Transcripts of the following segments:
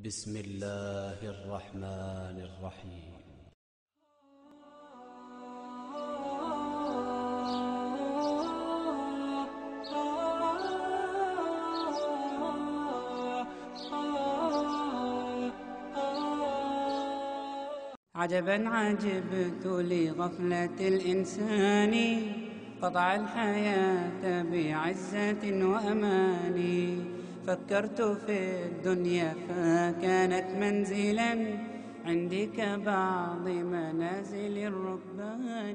بسم الله الرحمن الرحيم عجبا عجبت لغفلة الإنسان قطع الحياة بعزة وأمان فكرت في الدنيا فكانت منزلا عندي كبعض منازل الركبان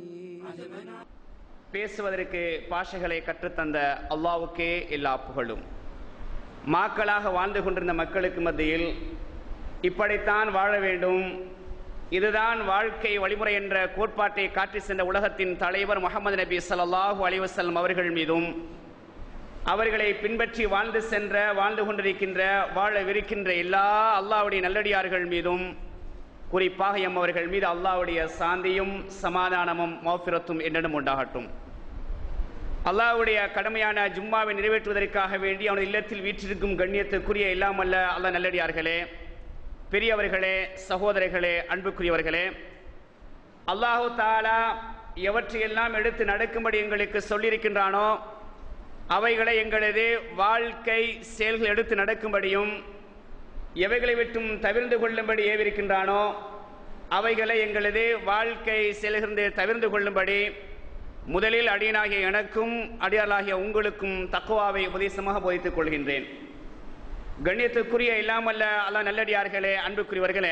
பேசுவதற்கு பாஷைகளை கற்றுத்தந்த அல்லாவுக்கே எல்லா புகழும் மாக்களாக வாழ்ந்து கொண்டிருந்த மக்களுக்கு மத்தியில் இப்படித்தான் வாழ வேண்டும் இதுதான் வாழ்க்கை வழிமுறை என்ற கோட்பாட்டை காட்டி சென்ற உலகத்தின் தலைவர் முகமது நபி ஸல்லல்லாஹு அலைஹி வஸல்லம் அவர்கள் மீதும் அவர்களை பின்பற்றி வாழ்ந்து சென்ற வாழ்ந்து கொண்டிருக்கின்ற வாழவிருக்கின்ற எல்லா அல்லாஹ்வுடைய நல்லடியார்கள் மீதும் குறிப்பாக எம் அவர்கள் மீது அல்லாஹ்வுடைய சாந்தியும் சமாதானமும் மௌஃபிரத்தும் என்னிடம் உண்டாகட்டும் அல்லாஹ்வுடைய கடமையான ஜும்மாவை நிறைவேற்றுவதற்காக வேண்டி அவனது இல்லத்தில் வீற்றிருக்கும் கண்ணியத்துக்குரிய எல்லாம் அல்ல அல்லாஹ் நல்லடியார்களே பெரியவர்களே சகோதரர்களே அன்புக்குரியவர்களே அல்லாஹு தாலா எவற்றையெல்லாம் எடுத்து நடக்கும்படி எங்களுக்கு சொல்லியிருக்கின்றானோ அவைகளை எங்களது வாழ்க்கை செயல்கள் எடுத்து நடக்கும்படியும் எவைகளை விட்டும் தவிர்ந்து கொள்ளும்படி ஏவிருக்கின்றானோ அவைகளை எங்களது வாழ்க்கை செயல்கின்ற தவிர்ந்து கொள்ளும்படி முதலில் அடியனாகிய எனக்கும் அடியாளாகிய உங்களுக்கும் தக்குவாவை உபதேசமாக போதித்துக் கொள்கின்றேன் கண்ணியத்துக்குரிய இல்லாமல்ல அல்லாஹ் நல்லடியார்களே அன்புக்குரியவர்களே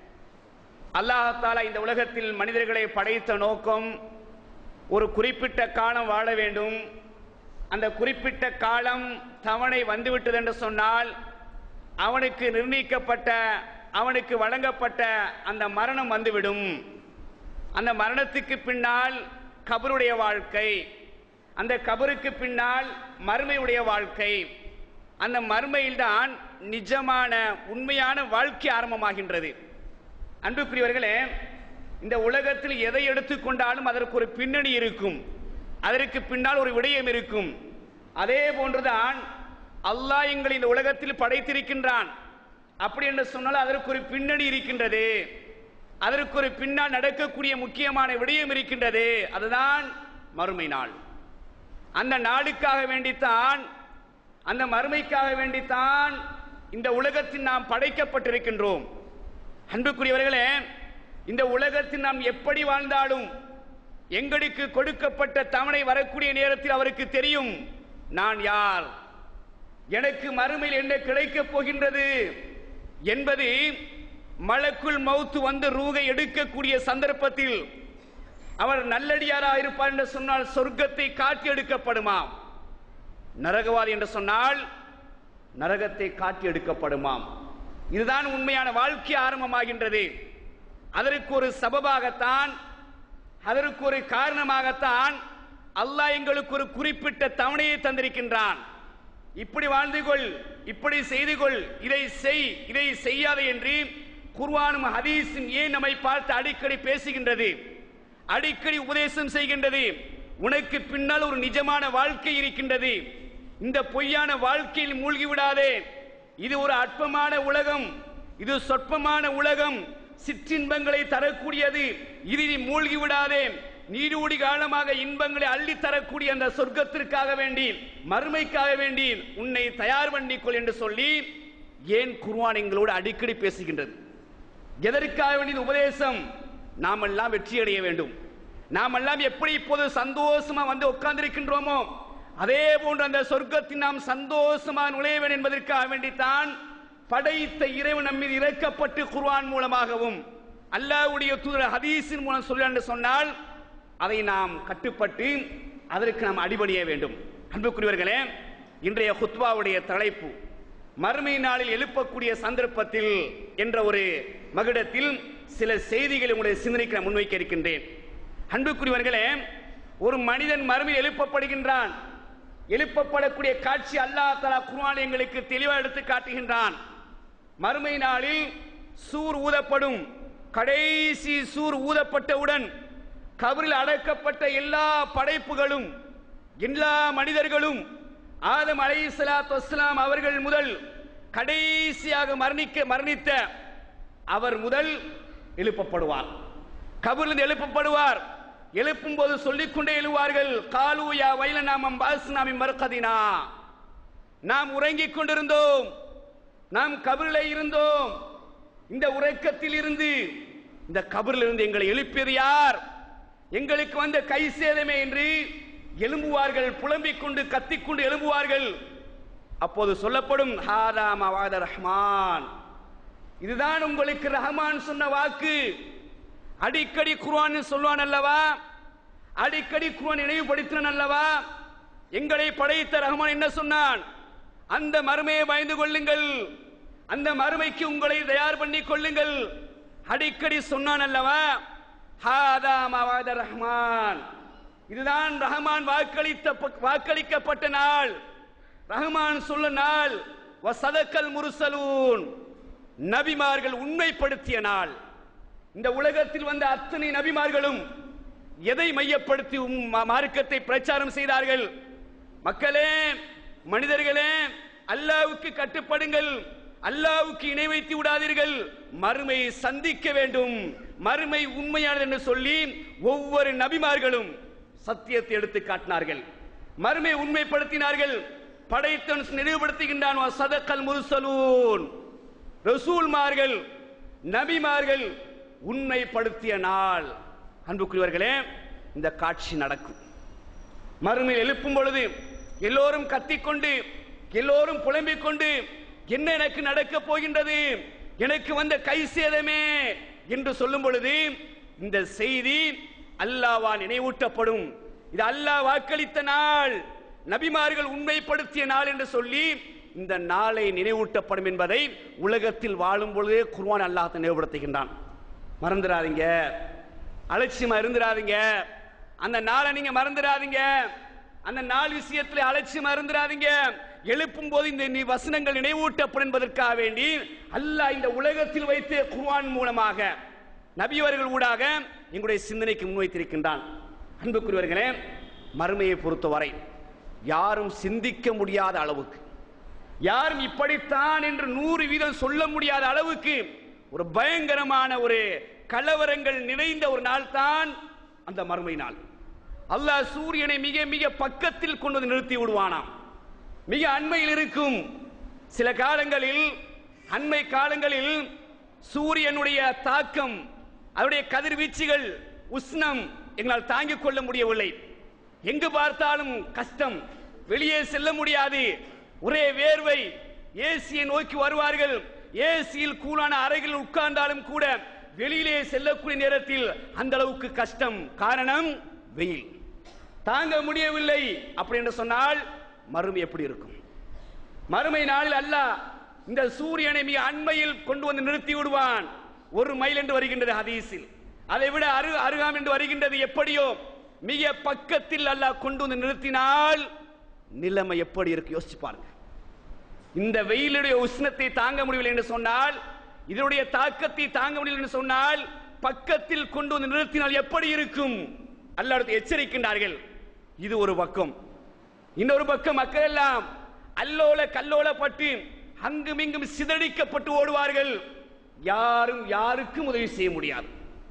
அல்லாஹாலா இந்த உலகத்தில் மனிதர்களை படைத்த நோக்கம் ஒரு குறிப்பிட்ட காலம் வாழ வேண்டும் அந்த குறிப்பிட்ட காலம் தவணை வந்துவிட்டது என்று சொன்னால் அவனுக்கு நிர்ணயிக்கப்பட்ட அவனுக்கு வழங்கப்பட்ட அந்த மரணம் வந்துவிடும் அந்த மரணத்துக்கு பின்னால் கபருடைய வாழ்க்கை அந்த கபருக்கு பின்னால் மறுமையுடைய வாழ்க்கை அந்த மறுமையில்தான் நிஜமான உண்மையான வாழ்க்கை ஆரம்பமாகின்றது அன்புக்குரியவர்களே இந்த உலகத்தில் எதை எடுத்துக்கொண்டாலும் அதற்கு ஒரு பின்னணி இருக்கும் அதற்கு பின்னால் ஒரு விடயம் இருக்கும் அதே போன்றுதான் அல்லாஹ் எங்களை இந்த உலகத்தில் படைத்திருக்கின்றான் அப்படி என்று சொன்னால் அதற்கு ஒரு பின்னணி இருக்கின்றது அதற்கு ஒரு பின்னால் நடக்கக்கூடிய முக்கியமான விடயம் இருக்கின்றது அதுதான் மறுமை நாள் அந்த நாளுக்காக வேண்டித்தான் அந்த மறுமைக்காக வேண்டித்தான் இந்த உலகத்தில் நாம் படைக்கப்பட்டிருக்கின்றோம் அன்புக்குரியவர்களே இந்த உலகத்தில் நாம் எப்படி வாழ்ந்தாலும் எங்களுக்கு கொடுக்கப்பட்ட தவணை வரக்கூடிய நேரத்தில் அவருக்கு தெரியும் நான் யார் எனக்கு மறுமையில் என்ன கிடைக்கப் போகின்றது என்பது மலக்குள் மௌத்து வந்து ரூகை எடுக்கக்கூடிய சந்தர்ப்பத்தில் அவர் நல்லடியாராக இருப்பார் என்று சொன்னால் சொர்க்கத்தை காட்டி எடுக்கப்படுமாம் நரகவாதி என்று சொன்னால் நரகத்தை காட்டி எடுக்கப்படுமாம் இதுதான் உண்மையான வாழ்க்கை ஆரம்பமாகின்றது அதற்கு ஒரு சபபாகத்தான் அதற்கு ஒரு காரணமாகத்தான் அல்லாஹ் எங்களுக்கு ஒரு குறிப்பிட்ட தவணையை தந்திருக்கின்றான் இப்படி வாழ்ந்து கொள் இப்படி செய்து கொள் இதை செய் இதை செய்யாதே என்று குர்வானும் ஹதீஸும் ஏன் நம்மை பார்த்து அடிக்கடி பேசுகின்றது அடிக்கடி உபதேசம் செய்கின்றது உனக்கு பின்னால் ஒரு நிஜமான வாழ்க்கை இருக்கின்றது இந்த பொய்யான வாழ்க்கையில் மூழ்கி விடாதே இது ஒரு அற்பமான உலகம் இது சொற்பமான உலகம் சிற்றின்பங்களை தரக்கூடியது இது நீ மூழ்கி விடாதே நீடூடி காலமாக இன்பங்களை அள்ளி தரக்கூடிய அந்த சொர்க்கத்திற்காக வேண்டி மறுமைக்காக வேண்டி உன்னை தயார் பண்ணிக்கொள் என்று சொல்லி ஏன் குர்வான் எங்களோடு அடிக்கடி பேசுகின்றது எதற்காக வேண்டியது உபதேசம் நாமெல்லாம் வெற்றி அடைய வேண்டும் நாமெல்லாம் எப்படி இப்போது சந்தோஷமா வந்து உட்கார்ந்திருக்கின்றோமோ அதே போன்று அந்த சொர்க்கத்தில் நாம் சந்தோஷமா நுழைய வேண்டும் என்பதற்காக வேண்டித்தான் படைத்த இறைவன் நம் மீது இறக்கப்பட்டு குர்ஆன் மூலமாகவும் அல்லாஹ்வுடைய தூதர் ஹதீஸின் மூலம் சொல்ல என்று சொன்னால் அதை நாம் கட்டுப்பட்டு அதற்கு நாம் அடிபணிய வேண்டும் அன்புக்குரியவர்களே இன்றைய ஹுத்வாவுடைய தலைப்பு மறுமை நாளில் எழுப்பக்கூடிய சந்தர்ப்பத்தில் என்ற ஒரு மகுடத்தில் சில செய்திகளை உங்களுடைய சிந்தனைக்கு நான் முன்வைக்க இருக்கின்றேன் அன்புக்குரியவர்களே ஒரு மனிதன் மறுமையில் எழுப்பப்படுகின்றான் எழுப்பப்படக்கூடிய காட்சி அல்லாஹ் தலா குர்ஆன் எங்களுக்கு தெளிவாக எடுத்து காட்டுகின்றான் மறுமை நாளில் சூர் ஊதப்படும் கடைசி சூர் ஊதப்பட்டவுடன் கபரில் அடக்கப்பட்ட எல்லா படைப்புகளும் எல்லா மனிதர்களும் ஆதம் அலைஹிஸ்ஸலாத்து வஸ்ஸலாம் அவர்கள் முதல் கடைசியாக மரணிக்க மரணித்த அவர் முதல் எழுப்பப்படுவார் கபரிலிருந்து எழுப்பப்படுவார் எழுப்பும் போது சொல்லிக் கொண்டே எழுவார்கள் காலூயா வைலநாமம் பாஸ்நாமி மறுக்கதினா நாம் உறங்கிக் கொண்டிருந்தோம் நாம் கபரிலே இருந்தோம் இந்த உறக்கத்தில் இருந்து இந்த கபரில் இருந்து எங்களை எழுப்பியது யார் எங்களுக்கு வந்த கை சேதமே என்று எழும்புவார்கள் புலம்பிக் கொண்டு கத்திக்கொண்டு எழும்புவார்கள் அப்போது சொல்லப்படும் ஹாதா மவாத ரஹ்மான் இதுதான் உங்களுக்கு ரஹ்மான் சொன்ன வாக்கு அடிக்கடி குர்ஆன் சொல்வான் அல்லவா அடிக்கடி குர்ஆன் நினைவுபடுத்தினான் அல்லவா எங்களை படைத்த ரஹ்மான் என்ன சொன்னான் அந்த மறுமையை பயந்து கொள்ளுங்கள் அந்த மறுமைக்கு உங்களை தயார் பண்ணி கொள்ளுங்கள் அடிக்கடி சொன்னான் அல்லவா ஹாதா மவாத ரஹ்மான் இதுதான் ரஹ்மான் வாக்களித்த வாக்களிக்கப்பட்ட நாள் ரஹ்மான் சொல்ல நாள் வசதக்கல் முருசலூன் நபிமார்கள் உண்மைப்படுத்திய நாள் இந்த உலகத்தில் வந்த அத்தனை நபிமார்களும் எதை மையப்படுத்தி உம் மா- மார்க்கத்தை பிரச்சாரம் செய்தார்கள் மக்களே மனிதர்களே அல்லாவுக்கு கட்டுப்படுங்கள் அல்லாவுக்கு இணை வைத்து விடாதீர்கள் மறுமையை சந்திக்க வேண்டும் மறுமை உண்மையானது என்று சொல்லி ஒவ்வொரு நபிமார்களும் சத்தியத்தை எடுத்து காட்டினார்கள் மறுமை உண்மைப்படுத்தினார்கள் படைத்தன் நினைவுபடுத்துகின்றான் சதக்கல் முருசலூன் ரசூல்மார்கள் நபிமார்கள் உண்மைப்படுத்திய நாள் அன்புக்குரியவர்களே இந்த காட்சி நடக்கும் மறுமையில் எழுப்பும் பொழுது எல்லோரும் கத்திக்கொண்டு எல்லோரும் புலம்பிக் கொண்டு என்ன எனக்கு நடக்கப் போகின்றது எனக்கு வந்த கை சேதமே என்று சொல்லும் பொழுது இந்த செய்தி அல்லாவா நினைவூட்டப்படும் இது அல்லாஹ் வாக்களித்த நாள் நபிமார்கள் உண்மைப்படுத்திய நாள் என்று சொல்லி இந்த நாளை நினைவூட்டப்படும் என்பதை உலகத்தில் வாழும் பொழுதே குர்ஆன் அல்லாஹ் நினைவுபடுத்துகின்றான் மறந்துடாதீங்க அலட்சியமா இருந்துடாதீங்க அந்த நாளை நீங்க மறந்துடாதீங்க அந்த நாள் விஷயத்துல அலட்சியமா இருந்துடாதீங்க எழுப்பும் போது இந்த நீ வசனங்கள் நினைவூட்டப்படும் என்பதற்காக வேண்டி அல்லாஹ் இந்த உலகத்தில் வைத்து குர்ஆன் மூலமாக நபியவர்கள் ஊடாக எங்களுடைய சிந்தனைக்கு முன்வைத்திருக்கின்றான் அன்புக்குரியவர்களே மறுமையை பொறுத்தவரை யாரும் சிந்திக்க முடியாத அளவுக்கு யாரும் இப்படித்தான் என்று நூறு வீதம் சொல்ல முடியாத அளவுக்கு ஒரு பயங்கரமான ஒரு கலவரங்கள் நிறைந்த ஒரு நாள் தான் அந்த மறுமை நாள் அல்லாஹ் சூரியனை மிக மிக பக்கத்தில் கொண்டு வந்து நிறுத்தி விடுவானாம் மிக அண்மையில் இருக்கும் சில காலங்களில் அண்மை காலங்களில் சூரியனுடைய தாக்கம் அவருடைய கதிர்வீச்சுகள் உஷ்ணம் எங்களால் தாங்கிக் கொள்ள முடியவில்லை எங்கு பார்த்தாலும் கஷ்டம் வெளியே செல்ல முடியாது ஒரே வேர்வை ஏசியை நோக்கி வருவார்கள் ஏசியில் கூலான அறைகளில் உட்கார்ந்தாலும் கூட வெளியிலே செல்லக்கூடிய நேரத்தில் அந்த அளவுக்கு கஷ்டம் காரணம் வெயில் தாங்க முடியவில்லை அப்படி என்று சொன்னால் மறுமை எப்படி இருக்கும் மறுமை நாளில் அல்லாஹ் இந்த சூரியனை மிக அண்மையில் கொண்டு வந்து நிறுத்தி விடுவான் ஒரு மைல் என்று வருகின்றது ஹதீஸில் அதை விட அரு அருகாம் என்று வருகின்றது எப்படியோ மிக பக்கத்தில் அல்லாஹ் கொண்டு வந்து நிறுத்தினால் நிலைமை எப்படி இருக்கு யோசிச்சு பாருங்க இந்த வெயிலுடைய உஷ்ணத்தை தாங்க முடியவில்லை என்று சொன்னால் இதனுடைய தாக்கத்தை தாங்க முடியவில்லை என்று சொன்னால் பக்கத்தில் கொண்டு வந்து நிறுத்தினால் எப்படி இருக்கும் அல்லாஹ் எச்சரிக்கின்றார்கள் இது ஒரு பக்கம் இன்னொரு பக்கம் மக்கள் எல்லாம் அல்லோல கல்லோலப்பட்டு அங்கும் இங்கும் சிதறிக்கப்பட்டு ஓடுவார்கள் யாரும் யாருக்கும் உதவி செய்ய முடியாது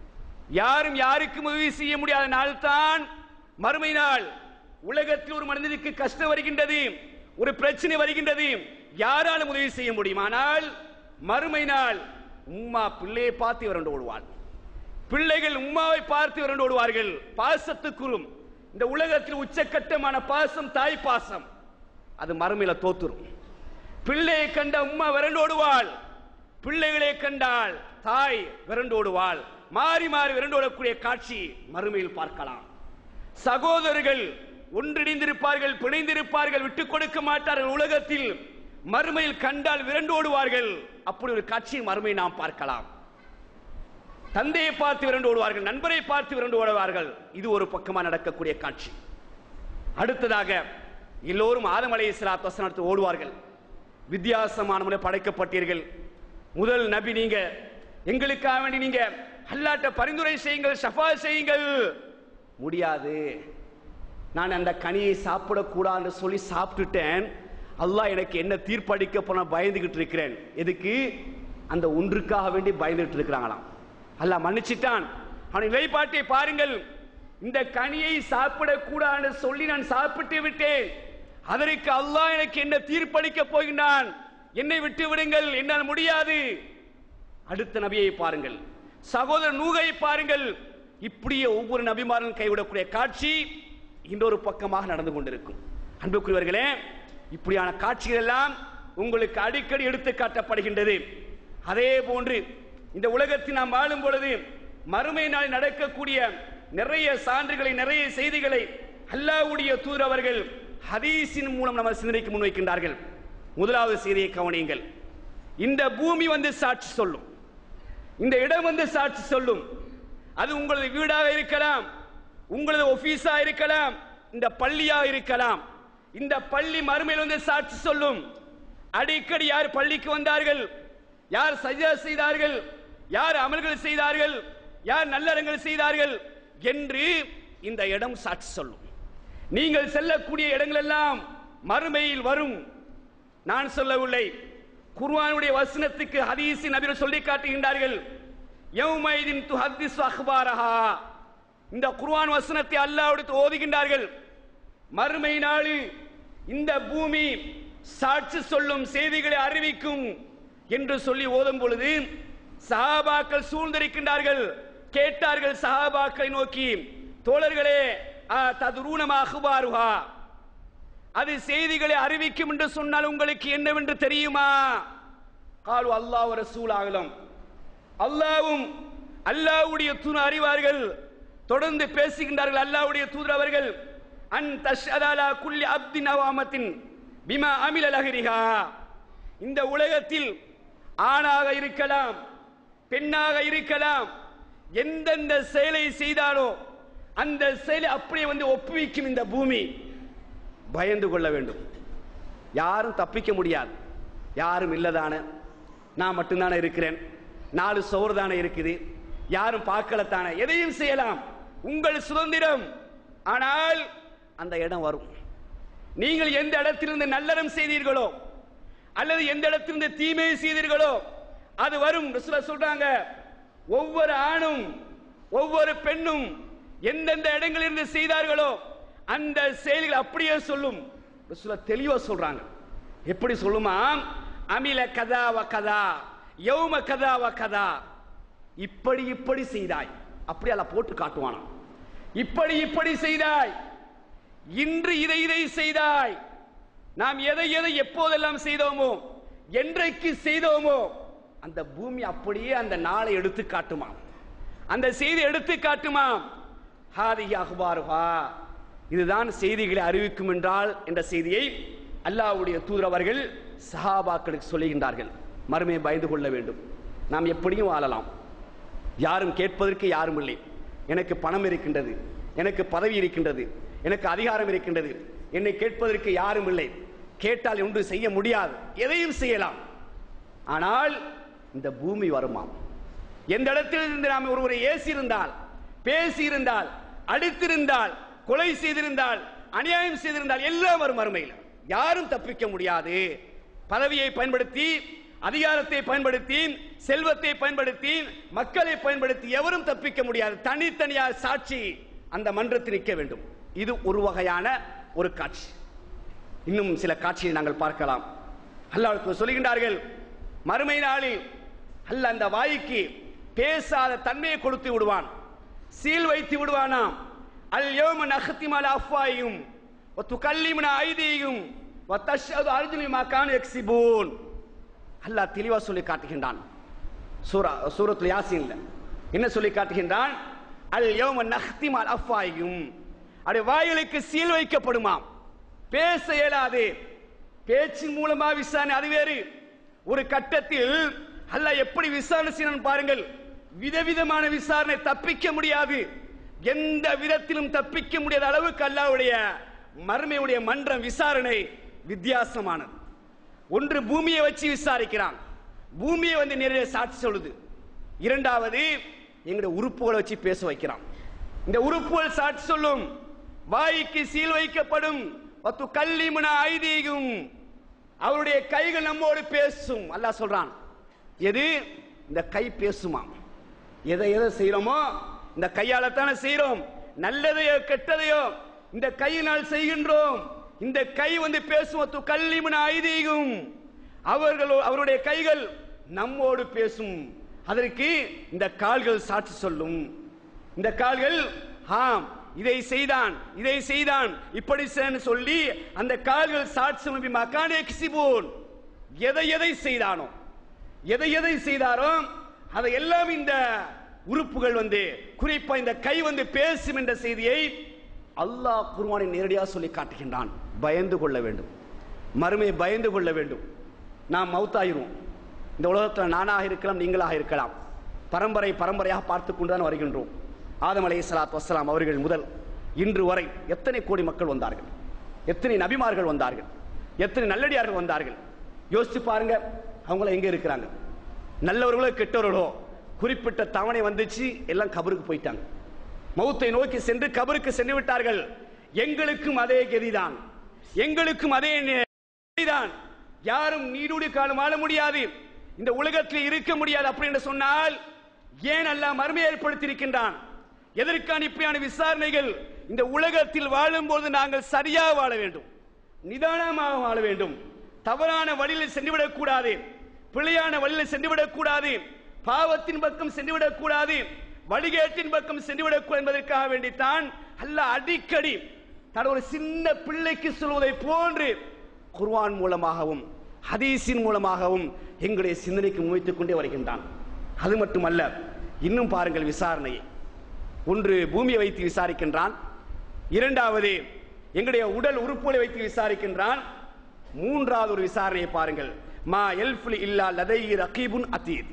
யாரும் யாருக்கும் உதவி செய்ய முடியாத நாள் தான் மறுமை நாள் உலகத்தில் ஒரு மனிதனுக்கு கஷ்டம் வருகின்றது ஒரு பிரச்சனை வருகின்றது யாராலும் உதவி செய்ய முடியும் ஆனால் மறுமை நாள் உம்மா பிள்ளையை பார்த்து விரண்டு ஓடுவாள் பிள்ளைகள் உம்மாவை பார்த்து விரண்டு ஓடுவார்கள் பாசத்துக்குறும் இந்த உலகத்தில் உச்சக்கட்டமான பாசம் தாய் பாசம் அது மறுமையில தோத்துரும் பிள்ளையை கண்ட உம்மா விரண்டு ஓடுவாள் பிள்ளைகளை கண்டால் தாய் விரண்டு ஓடுவாள் மாறி மாறி விரண்டு ஓடக்கூடிய காட்சி மறுமையில் பார்க்கலாம் சகோதரர்கள் ஒன்றிணைந்திருப்பார்கள் பிணைந்திருப்பார்கள் விட்டுக் கொடுக்க மாட்டார்கள் உலகத்தில் மறுமையில் கண்டால் விரண்டு ஓடுவார்கள் அப்படி ஒரு காட்சியை மறுமை நாம் பார்க்கலாம் தந்தையை பார்த்து விரண்டு ஓடுவார்கள் நண்பரை பார்த்து விரண்டு ஓடுவார்கள் இது ஒரு பக்கமா நடக்கக்கூடிய காட்சி அடுத்ததாக எல்லோரும் ஆதம் அலை இஸ்லாத் வசனத்தை ஓடுவார்கள் வித்தியாசமான முறை படைக்கப்பட்டீர்கள் முதல் நபி நீங்க எங்களுக்காக வேண்டி நீங்க அல்லாட்ட பரிந்துரை செய்யுங்கள் ஷஃபா செய்யுங்கள் முடியாது நான் அந்த கனியை சாப்பிடக்கூடாதுன்னு சொல்லி சாப்பிட்டுட்டேன் அல்லாஹ் எனக்கு என்ன தீர்ப்பளிக்க போன பயந்துகிட்டு இருக்கிறேன் எதுக்கு அந்த ஒன்றுக்காக வேண்டி பயந்துகிட்டு இருக்கிறாங்களாம் அல்லாஹ் மன்னிச்சிட்டான் அவனை வெளிப்பாட்டை பாருங்கள் இந்த கனியை சாப்பிடக்கூடாது சொல்லி நான் சாப்பிட்டு விட்டேன் அதற்கு அல்லாஹ் எனக்கு என்ன தீர்ப்பளிக்க போகின்றான் என்னை விட்டு விடுங்கள் என்னால் முடியாது அடுத்த நபியை பாருங்கள் சகோதரர் நூகை பாருங்கள் இப்படியே ஒவ்வொரு நபிமாரும் கைவிடக்கூடிய காட்சி இன்னொரு பக்கமாக நடந்து கொண்டிருக்கும் அன்புக்குரியவர்களே இப்படியான காட்சிகள் எல்லாம் உங்களுக்கு அடிக்கடி எடுத்து காட்டப்படுகின்றது அதே போன்று இந்த உலகத்தில் நாம் வாழும் பொழுது மறுமை நாளில் நடக்கக்கூடிய நிறைய சான்றுகளை நிறைய செய்திகளை அல்லாஹ்வுடைய தூதர் அவர்கள் ஹதீஸின் மூலம் நம்ம சிந்தனைக்கு முன்வைக்கின்றார்கள் முதலாவது செய்தியை கவனியுங்கள் இந்த பூமி வந்து சாட்சி சொல்லும் இந்த இடம் வந்து சாட்சி சொல்லும் அது உங்களது வீடாக இருக்கலாம் உங்களது ஆபீஸா இருக்கலாம் இந்த பள்ளியா இருக்கலாம் இந்த பள்ளி மறுமையில் வந்து சாட்சி சொல்லும் அடிக்கடி யார் பள்ளிக்கு வந்தார்கள் யார் சஜா செய்தார்கள் யார் அமல்கள் செய்தார்கள் யார் நல்லறங்கள் செய்தார்கள் என்று இந்த இடம் சாட்சி சொல்லும் நீங்கள் செல்லக்கூடிய இடங்கள் எல்லாம் மறுமையில் வரும் நான் சொல்லவில்லை குர்ஆனுடைய வசனத்துக்கு ஹதீஸின் நபிகள் சொல்லி காட்டுகின்றார்கள் யௌமைதின் துஹத்திஸ் அக்பாரஹா இந்த குர்ஆன் வசனத்தை அல்லாஹ்விடத்து ஓதுகின்றார்கள் மறுமை நாளில் இந்த பூமி சாட்சி சொல்லும் செய்திகளை அறிவிக்கும் என்று சொல்லி ஓதும் பொழுது சஹாபாக்கள் சூழ்ந்திருக்கின்றார்கள் கேட்டார்கள் சஹாபாக்களை நோக்கி தோழர்களே ததுரூனமா அகுபாருஹா அது செய்திகளை அறிவிக்கும் என்று சொன்னால் உங்களுக்கு என்னவென்று தெரியுமா காலு அல்லாஹ் ரசூல் ஆகலம் அல்லாவும் அல்லாஹ்வுடைய தூண் அறிவார்கள் தொடர்ந்து பேசுகின்றார்கள் அல்லாஹ்வுடைய தூதர் அவர்கள் அன் தஷ்அதாலா குல்லி அப்தின் அவாமத்தின் பிமா அமில லஹரிஹா இந்த உலகத்தில் ஆணாக இருக்கலாம் பெண்ணாக இருக்கலாம் எந்தெந்த செயலை செய்தாலோ அந்த செயலை அப்படியே வந்து ஒப்புவிக்கும் இந்த பூமி பயந்து கொள்ள வேண்டும் யாரும் தப்பிக்க முடியாது யாரும் இல்லதான நான் மட்டும்தானே இருக்கிறேன் நாலு சோறு தானே இருக்குது யாரும் பார்க்கலத்தானே எதையும் செய்யலாம் உங்கள் சுதந்திரம் ஆனால் அந்த இடம் வரும் நீங்கள் எந்த இடத்திலிருந்து நல்லறம் செய்தீர்களோ அல்லது எந்த இடத்திலிருந்து தீமை செய்தீர்களோ அது வரும் ரசூலா சொல்றாங்க ஒவ்வொரு ஆணும் ஒவ்வொரு பெண்ணும் எந்தெந்த இடங்களிலிருந்து செய்தார்களோ அந்த செயல்கள் அப்படியே சொல்லும் ரசூலா தெளிவா சொல்றாங்க எப்படி சொல்லுமா அமில கதா வ கதா யௌம கதா வ கதா இப்படி இப்படி செய்தாய் அப்படி அல்ல போட்டு காட்டுவானா இப்படி இப்படி செய்தாய் இன்று இதை இதை செய்தாய் நாம் எதை எதை எப்போதெல்லாம் செய்தோமோ என்றைக்கு செய்தோமோ அந்த பூமி அப்படியே அந்த நாளை எடுத்து காட்டுமா அந்த செய்தி எடுத்து காட்டுமா ஹாதி அஹ்பாருஹா இதுதான் செய்திகளை அறிவிக்கும் என்றால் என்ற செய்தியை அல்லாஹ்வுடைய தூதர் அவர்கள் சஹாபாக்களுக்கு சொல்லுகின்றார்கள் மறுமையை பயந்து கொள்ள வேண்டும் நாம் எப்படியும் வாழலாம் யாரும் கேட்பதற்கு யாரும் இல்லை எனக்கு பணம் இருக்கின்றது எனக்கு பதவி இருக்கின்றது எனக்கு அதிகாரம் இருக்கின்றது என்னை கேட்பதற்கு யாரும் இல்லை கேட்டால் ஒன்று செய்ய முடியாது எதையும் செய்யலாம் ஆனால் இந்த பூமி வருமாம் எந்த இடத்தில் இருந்து நாம் ஒருவரை ஏசி இருந்தால் பேசி இருந்தால் அடித்திருந்தால் கொலை செய்திருந்தால் அநியாயம் செய்திருந்தால் எல்லாம் வரும் மறுமையில் யாரும் தப்பிக்க முடியாது பதவியை பயன்படுத்தி அதிகாரத்தை பயன்படுத்தி செல்வத்தை பயன்படுத்தி மக்களை பயன்படுத்தி எவரும் தப்பிக்க முடியாது தனித்தனியாக சாட்சி அந்த மன்றத்தில் நிற்க வேண்டும் இது ஒரு வகையான ஒரு காட்சி இன்னும் சில காட்சியை நாங்கள் பார்க்கலாம் அல்லாஹ் சொல்லுகின்றார்கள் மறுமை நாளில் அல்ல அந்த வாய்க்கு பேசாத தன்மையை கொடுத்து விடுவான் சீல் வைத்து விடுவானாம் அல் யோம நகத்திமல் அஃபாயும் துக்கல்லிமன ஐதியும் வத்தஷது அர்ஜுனி மக்கான் எக்ஸிபூன் அல்லாஹ் தெளிவா சொல்லி காட்டுகின்றான் சூரா சூரத்துல யாசின்ல என்ன சொல்லி காட்டுகின்றான் அல் யோம நஹ்திமல் அஃபாயும் அப்படி வாயிலுக்கு சீல் வைக்கப்படுமாம் பேச இயலாது பேச்சின் மூலமா விசாரணை அது வேறு ஒரு கட்டத்தில் அல்லாஹ் எப்படி விசாரணை செய்யணும் பாருங்கள் விதவிதமான விசாரணை தப்பிக்க முடியாது எந்த விதத்திலும் தப்பிக்க முடியாத அளவுக்கு அல்லாஹ்வுடைய மர்மையுடைய மன்றம் விசாரணை வித்தியாசமானது ஒன்று பூமியை வச்சு விசாரிக்கிறான் பூமியை வந்து நிறைய சாட்சி சொல்லுது இரண்டாவது எங்களுடைய உறுப்புகளை வச்சு பேச வைக்கிறான் இந்த உறுப்புகள் சாட்சி சொல்லும் வாய்க்கு சீல் வைக்கப்படும் பத்து கல்லிமுன ஐதீகம் அவருடைய கைகள் நம்மோடு பேசும் அல்லாஹ் சொல்றான் எது இந்த கை பேசுமா எதை எதை செய்யறோமோ இந்த கையால தானே செய்யறோம் நல்லதையோ கெட்டதையோ இந்த கையினால் செய்கின்றோம் இந்த கை வந்து பேசுவது கல்லிமன ஐதீகம் அவர்கள் அவருடைய கைகள் நம்மோடு பேசும் அதற்கு இந்த கால்கள் சாட்சி சொல்லும் இந்த கால்கள் ஆம் இதை செய்தான் இதை செய்தான் இப்படி செய்ன்னு சொல்லி அந்த கால்கள் சாட்சி சொல்லும் மக்கானே கிசிபோன் எதை எதை செய்தானோ எதை எதை செய்தாரோ அதை எல்லாம் இந்த உறுப்புகள் வந்து குறிப்பா இந்த கை வந்து பேசும் என்ற செய்தியை அல்லாஹ் குர்ஆனை நேரடியாக சொல்லி காட்டுகின்றான் பயந்து கொள்ள வேண்டும் மறுமையை பயந்து கொள்ள வேண்டும் நாம் மௌத்தாயிருவோம் இந்த உலகத்தில் நானாக இருக்கலாம் நீங்களாக இருக்கலாம் பரம்பரை பரம்பரையாக பார்த்து கொண்டு தான் வருகின்றோம் ஆதம் அலை சலாத் வசலாம் அவர்கள் முதல் இன்று வரை எத்தனை கோடி மக்கள் வந்தார்கள் எத்தனை நபிமார்கள் வந்தார்கள் எத்தனை நல்லடியார்கள் வந்தார்கள் யோசிச்சு பாருங்க அவங்கள எங்க இருக்கிறாங்க நல்லவர்களோ கெட்டவர்களோ குறிப்பிட்ட தவணை வந்துச்சு எல்லாம் கபருக்கு போயிட்டாங்க மௌத்தை நோக்கி சென்று கபருக்கு சென்று விட்டார்கள் எங்களுக்கும் அதே கதிதான் எங்களுக்கும் அதே தான் யாரும் நீடூடி காலம் வாழ முடியாது இந்த உலகத்தில் இருக்க முடியாது அப்படி என்று சொன்னால் ஏன் அல்லாஹ் மறுமை ஏற்படுத்தியிருக்கின்றான் எதற்கான இப்படியான விசாரணைகள் இந்த உலகத்தில் வாழும்போது நாங்கள் சரியாக வாழ வேண்டும் நிதானமாக வாழ வேண்டும் தவறான வழியில் சென்றுவிடக் கூடாது பிழையான வழியில் சென்றுவிடக் கூடாது பாவத்தின் பக்கம் சென்றுவிடக் கூடாது வழிகேட்டின் பக்கம் சென்றுவிடக் கூடாது என்பதற்காக வேண்டித்தான் அல்லாஹ் அடிக்கடி தன் ஒரு சின்ன பிள்ளைக்கு சொல்வதை போன்று குர்ஆன் மூலமாகவும் ஹதீஸின் மூலமாகவும் எங்களுடைய சிந்தனைக்கு முயத்துக் கொண்டே வருகின்றான் அது மட்டுமல்ல இன்னும் பாருங்கள் விசாரணையை ஒன்று பூமியை வைத்து விசாரிக்கின்றான் இரண்டாவது எங்களுடைய உடல் உறுப்புகளை வைத்து விசாரிக்கின்றான் மூன்றாவது ஒரு விசாரணையை பாருங்கள் மா எல்ஃபுல் இல்லா லதை ரகீபுன் அதீத்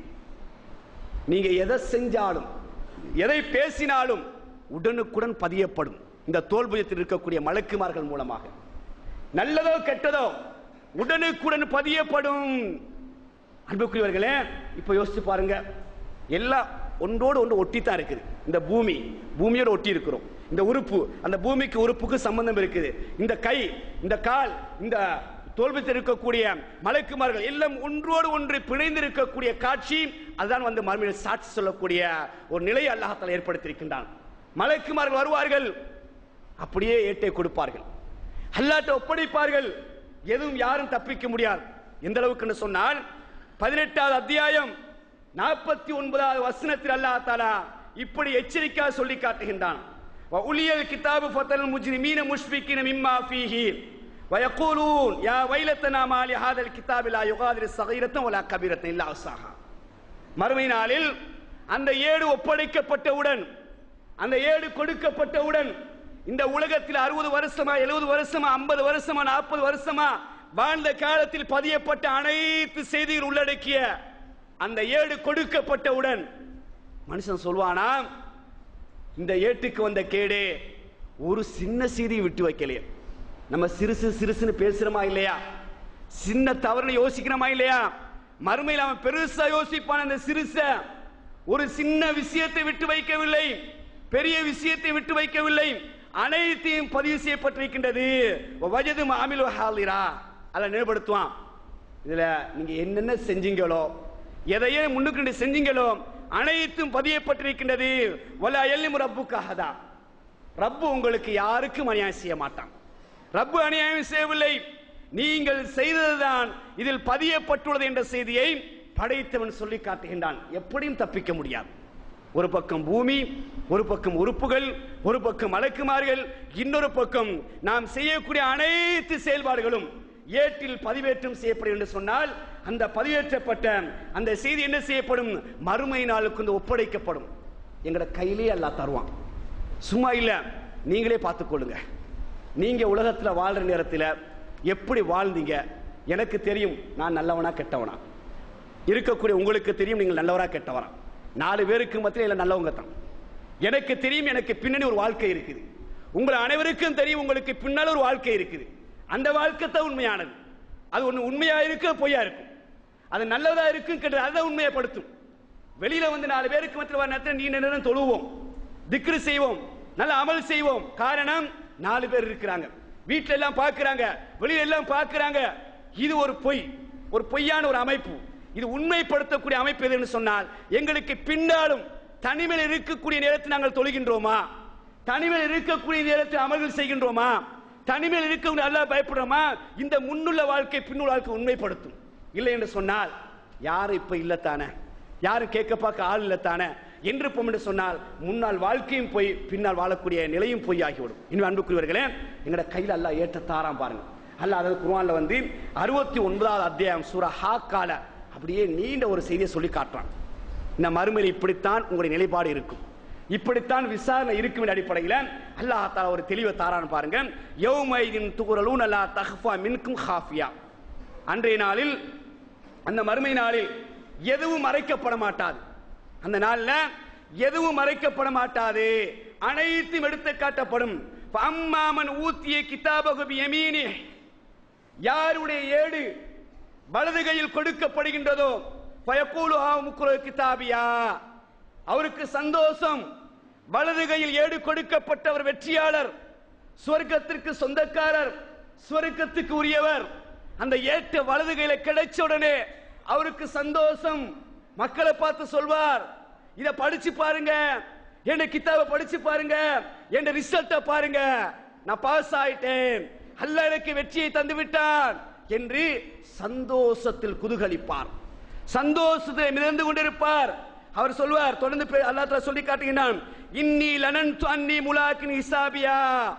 நீங்க எதை செஞ்சாலும் எதை பேசினாலும் உடனுக்குடன் பதியப்படும் இந்த தோல்புயத்தில் இருக்கக்கூடிய மலக்குமார்கள் மூலமாக நல்லதோ கெட்டதோ உடனுக்குடன் பதியப்படும் அன்புக்குரியவர்களே இப்ப யோசிச்சு பாருங்க எல்லாம் ஒன்றோடு ஒன்று ஒட்டித்தான் இருக்குது இந்த பூமி பூமியோடு ஒட்டி இருக்கிறோம் இந்த உறுப்பு அந்த பூமிக்கு உறுப்புக்கு சம்பந்தம் இருக்குது இந்த கை இந்த கால் இந்த தோல்வித்தில் இருக்கக்கூடிய மலைக்குமார்கள் எல்லாம் ஒன்றோடு ஒன்று பிணைந்து இருக்கக்கூடிய காட்சி அதுதான் வந்து மறுமையில் சாட்சி சொல்லக்கூடிய ஒரு நிலையை அல்லாஹால ஏற்படுத்தியிருக்கின்றான் மலைக்குமார்கள் வருவார்கள் அப்படியே ஏட்டை கொடுப்பார்கள் அல்லாட்ட ஒப்படைப்பார்கள் எதுவும் யாரும் தப்பிக்க முடியாது எந்த அளவுக்கு சொன்னால் பதினெட்டாவது அத்தியாயம் நாற்பத்தி ஒன்பதாவது வசனத்தில் அல்லாஹ் தாலா இப்படி எச்சரிக்கையாக சொல்லி காட்டுகின்றான் உலியல் கிதாபு ஃபத்தல் முஜ்ரிமீன முஷ்பிகின மிம்மா ஃபீஹி ويقولون يا ويلتنا ما لهذا الكتاب لا يغادر صغيرة ولا كبيرة إلا أحصاها மறுமை நாளில் அந்த ஏடு ஒப்படைக்கப்பட்டவுடன் அந்த ஏடு கொடுக்கப்பட்டவுடன் இந்த உலகத்தில் அறுபது வருஷமா எழுபது வருஷமா ஐம்பது வருஷமா நாற்பது வருஷமா வாழ்ந்த காலத்தில் பதியப்பட்ட அனைத்து செய்திகள் உள்ளடக்கிய அந்த ஏடு கொடுக்கப்பட்டவுடன் மனுஷன் சொல்வானா இந்த ஏட்டுக்கு வந்த கேடு ஒரு சின்ன செய்தியை விட்டு வைக்கலையே நம்ம சிறுசு சிறுசுன்னு பேசுறோமா இல்லையா சின்ன தவறுன்னு யோசிக்கிறோமா இல்லையா மறுமையில் அவன் பெருசா யோசிப்பான் அந்த சிறுச ஒரு சின்ன விஷயத்தை விட்டு வைக்கவில்லை பெரிய விஷயத்தை விட்டு வைக்கவில்லை அனைத்தையும் பதிவு செய்யப்பட்டிருக்கின்றது வஜது மாமில் ஹாலிரா அதை நினைவுபடுத்துவான் இதுல நீங்க என்னென்ன செஞ்சீங்களோ எதையே முன்னுக்கு செஞ்சீங்களோ அனைத்தும் பதியப்பட்டிருக்கின்றது வல எல்லிம் ரப்புக்காகதா ரப்பு உங்களுக்கு யாருக்கும் அநியாயம் செய்ய மாட்டான் ரப்பு அநியாயம் செய்யவில்லை நீங்கள் செய்ததுதான் இதில் பதியப்பட்டுள்ளது என்ற செய்தியை படைத்தவன் சொல்லி காட்டுகின்றான் எப்படியும் தப்பிக்க முடியாது ஒரு பக்கம் பூமி ஒரு பக்கம் உறுப்புகள் ஒரு பக்கம் மலக்குமார்கள் இன்னொரு பக்கம் நாம் செய்யக்கூடிய அனைத்து செயல்பாடுகளும் ஏட்டில் பதிவேற்றம் செய்யப்படும் என்று சொன்னால் அந்த பதிவேற்றப்பட்ட அந்த செய்தி என்ன செய்யப்படும் மறுமை நாளுக்கு வந்து ஒப்படைக்கப்படும் எங்கட கையிலே எல்லாம் தருவான் சும்மா இல்ல நீங்களே பார்த்துக்கொள்ளுங்க நீங்க உலகத்துல வாழ்ற நேரத்தில் எப்படி வாழ்ந்தீங்க எனக்கு தெரியும் நான் நல்லவனா கெட்டவனா இருக்கக்கூடிய உங்களுக்கு தெரியும் நீங்கள் நல்லவரா கெட்டவரா நாலு பேருக்கு மத்தியில் இல்லை நல்லவங்க தான் எனக்கு தெரியும் எனக்கு பின்னணி ஒரு வாழ்க்கை இருக்குது உங்கள் அனைவருக்கும் தெரியும் உங்களுக்கு பின்னால் ஒரு வாழ்க்கை இருக்குது அந்த வாழ்க்கை தான் உண்மையானது அது ஒன்று உண்மையா இருக்கு பொய்யா இருக்கும் அது நல்லதா இருக்கும் கெட்டது அதை உண்மையப்படுத்தும் வெளியில வந்து நாலு பேருக்கு மத்தியில் வர நேரத்தில் நீ நேரம் தொழுவோம் திக்ரு செய்வோம் நல்ல அமல் செய்வோம் காரணம் நாலு பேர் இருக்கிறாங்க வீட்டுல எல்லாம் பார்க்கறாங்க வெளியில எல்லாம் பார்க்கறாங்க இது ஒரு பொய் ஒரு பொய்யான ஒரு அமைப்பு இது உண்மைப்படுத்தக்கூடிய அமைப்பு எதுன்னு சொன்னால் எங்களுக்கு பின்னாலும் தனிமையில் இருக்கக்கூடிய நேரத்தில் நாங்கள் தொழுகின்றோமா தனிமையில் இருக்கக்கூடிய நேரத்தில் அமல்கள் செய்கின்றோமா தனிமையில் இருக்கக்கூடிய அல்லாஹ் பயப்படுறோமா இந்த முன்னுள்ள வாழ்க்கை பின்னுள்ள வாழ்க்கை உண்மைப்படுத்தும் இல்லை என்று சொன்னால் யாரும் இப்ப இல்லத்தானே யாரும் கேட்க பார்க்க ஆள் இல்லத்தானே என்று போம் என்று சொன்னால் முன்னால் வாழ்க்கையும் போய் பின்னால் வாழக்கூடிய நிலையும் போய் ஆகிவிடும் இன்னும் அன்புக்குரியவர்களே எங்கட கையில் அல்லாஹ் ஏற்ற தாராம் பாருங்க அல்லாஹ் அதாவது குர்ஆன்ல வந்து அறுபத்தி ஒன்பதாவது அத்தியாயம் சூரா ஹாக்கால அப்படியே நீண்ட ஒரு செய்தியை சொல்லி காட்டுறான் இந்த மறுமையில் இப்படித்தான் உங்களுடைய நிலைப்பாடு இருக்கும் இப்படித்தான் விசாரணை இருக்கும் என்ற அடிப்படையில் அல்லாஹ் தாலா ஒரு தெளிவை தாரான்னு பாருங்க யௌமைதின் துகுரலூன் அல்லா தஹ்ஃபா மின்கும் ஹாஃபியா அன்றைய நாளில் அந்த மறுமை நாளில் எதுவும் மறைக்கப்பட மாட்டாது அந்த நாள்ல எதுவும் மறைக்கப்பட மாட்டாது அனைத்தும் எடுத்து காட்டப்படும் அம்மாமன் ஊத்திய கிதாபகு யமீனி யாருடைய ஏடு வலது கையில் கொடுக்கப்படுகின்றதோ பயக்கூலு முக்குர கிதாபியா அவருக்கு சந்தோஷம் வலது கையில் ஏடு கொடுக்கப்பட்டவர் வெற்றியாளர் சுவர்க்கத்திற்கு சொந்தக்காரர் சுவர்க்கத்துக்கு உரியவர் அந்த ஏட்டு வலது கையில கிடைச்ச உடனே அவருக்கு சந்தோஷம் மக்களை பார்த்து சொல்வார் இத படிச்சு பாருங்க என்ன கிதாபை படிச்சு பாருங்க என் ரிசல்ட்ட பாருங்க நான் பாஸ் ஆயிட்டேன் அல்லாஹ் எனக்கு வெற்றியை தந்து விட்டான் என்று சந்தோஷத்தில் குதூகலிப்பார் சந்தோஷத்தை மிதந்து கொண்டிருப்பார் அவர் சொல்வார் தொடர்ந்து பே- அல்லாஹ் தஆலா சொல்லி காட்டுகிறான் இன்னி லனன்து அன்னி முலாக்கின் ஹிசாபியா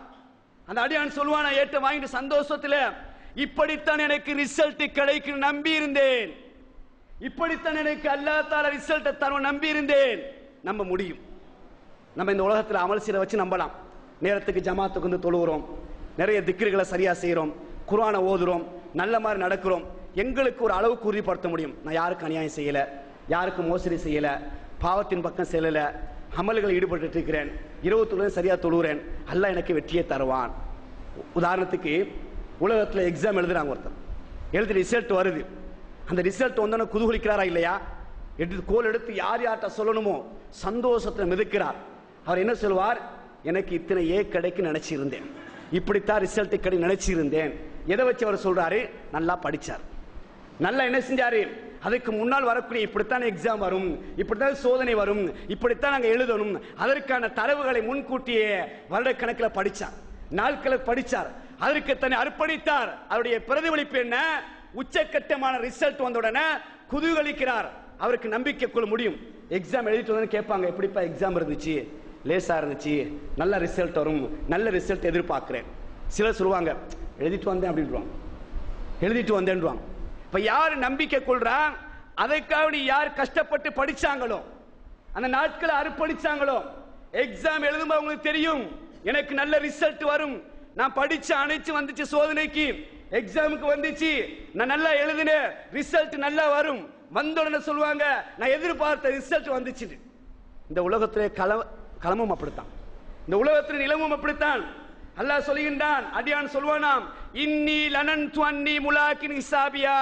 அந்த அடியான் சொல்லுவான் நான் ஏற்ற வாங்கிட்டு சந்தோஷத்துல இப்படித்தான் எனக்கு ரிசல்ட் கிடைக்கும் நம்பி இருந்தேன் இப்படித்தான் எனக்கு அல்லாஹ் தால ரிசல்ட்டை தருவ நம்பி இருந்தேன் நம்ப முடியும் நம்ம இந்த உலகத்தில் அமல் செய்யற வச்சு நம்பலாம் நேரத்துக்கு ஜமாத்துக்கு வந்து தொழுகிறோம் நிறைய திக்ருகளை சரியா செய்றோம் குர்ஆனை ஓதுறோம் நல்ல மாதிரி நடக்கிறோம் எங்களுக்கு ஒரு அளவுக்கு உறுதிப்படுத்த முடியும் நான் யாருக்கு அநியாயம் செய்யல யாருக்கு மோசடி செய்யல பாவத்தின் பக்கம் செல்லல அமல்கள் ஈடுபட்டு இருக்கிறேன் இருபத்தொழு சரியா தொழுகிறேன் அல்லாஹ் எனக்கு வெற்றியை தருவான் உதாரணத்துக்கு உலகத்தில் எக்ஸாம் எழுதுறாங்க ஒருத்தர் எழுதி ரிசல்ட் வருது அந்த ரிசல்ட் வந்தோன்னே குதூகலிக்கிறாரா இல்லையா எடுத்து கோல் எடுத்து யார் யார்கிட்ட சொல்லணுமோ சந்தோஷத்தில் மிதக்கிறார் அவர் என்ன சொல்வார் எனக்கு இத்தனை ஏ கிடைக்கு நினைச்சிருந்தேன் இப்படித்தான் ரிசல்ட் கிடை நினைச்சிருந்தேன் எதை வச்சு அவர் சொல்றாரு நல்லா படிச்சார் நல்லா என்ன செஞ்சாரு அதுக்கு முன்னால் வரக்கூடிய இப்படித்தான் எக்ஸாம் வரும் இப்படித்தான் சோதனை வரும் இப்படித்தான் நாங்க எழுதணும் அதற்கான தரவுகளை முன்கூட்டியே வருடக்கணக்கில் படிச்சார் நாட்களை படிச்சார் அதற்கு தன்னை அர்ப்பணித்தார் அவருடைய பிரதிபலிப்பு என்ன உச்சக்கட்டமான ரிசல்ட் வந்த உடனே குதூகலிக்கிறார் அவருக்கு நம்பிக்கை கொள்ள முடியும் எக்ஸாம் எழுதிட்டு வந்து கேட்பாங்க எப்படிப்பா எக்ஸாம் இருந்துச்சு லேசா இருந்துச்சு நல்ல ரிசல்ட் வரும் நல்ல ரிசல்ட் எதிர்பார்க்கிறேன் சிலர் சொல்லுவாங்க எழுதிட்டு வந்தேன் அப்படின்றாங்க எழுதிட்டு வந்தேன்றாங்க இப்ப யார் நம்பிக்கை கொள்றா அதற்காக யார் கஷ்டப்பட்டு படிச்சாங்களோ அந்த நாட்களை அர்ப்பணிச்சாங்களோ எக்ஸாம் எழுதும்போது அவங்களுக்கு தெரியும் எனக்கு நல்ல ரிசல்ட் வரும் நான் படிச்ச அனைத்து வந்துச்சு சோதனைக்கு எக்ஸாமுக்கு வந்துச்சு நான் நல்லா எழுதினேன் ரிசல்ட் நல்லா வரும் வந்த உடனே சொல்லுவாங்க நான் எதிர்பார்த்த ரிசல்ட் வந்துச்சு இந்த உலகத்திலே கல களமும் அப்படித்தான் இந்த உலகத்தின் நிலமும் அப்படித்தான் அல்லாஹ் சொல்லுகின்றான் அடியான் சொல்வானாம் இன்னி லனன் அன்னி முலாக்கின் ஹிசாபியா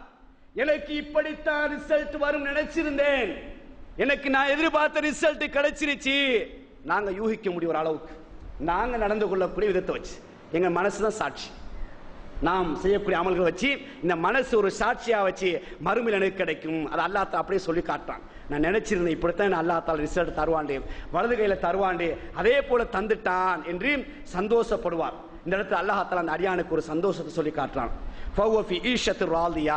எனக்கு இப்படித்தான் ரிசல்ட் வரும் நினைச்சிருந்தேன் எனக்கு நான் எதிர்பார்த்த ரிசல்ட் கிடைச்சிருச்சு நாங்க யூகிக்க முடியும் ஒரு அளவுக்கு நாங்க நடந்து கொள்ளக்கூடிய விதத்தை வச்சு எங்க மனசு தான் சாட்சி நாம் செய்யக்கூடிய அமல்களை வச்சு இந்த மனசு ஒரு சாட்சியா வச்சு மறுமையில் எனக்கு கிடைக்கும் அது அல்லாஹ் அப்படியே சொல்லி காட்டுறான் நான் நினைச்சிருந்தேன் இப்படித்தான் அல்லாஹ் தால ரிசல்ட் தருவாண்டே வலது கையில தருவாண்டே அதே போல தந்துட்டான் என்று சந்தோஷப்படுவார் இந்த இடத்துல அல்லாஹ் தாலா அந்த அடியானுக்கு ஒரு சந்தோஷத்தை சொல்லி காட்டுறான் ஃபவ்வ ஃபி ஈஷத்து ராதியா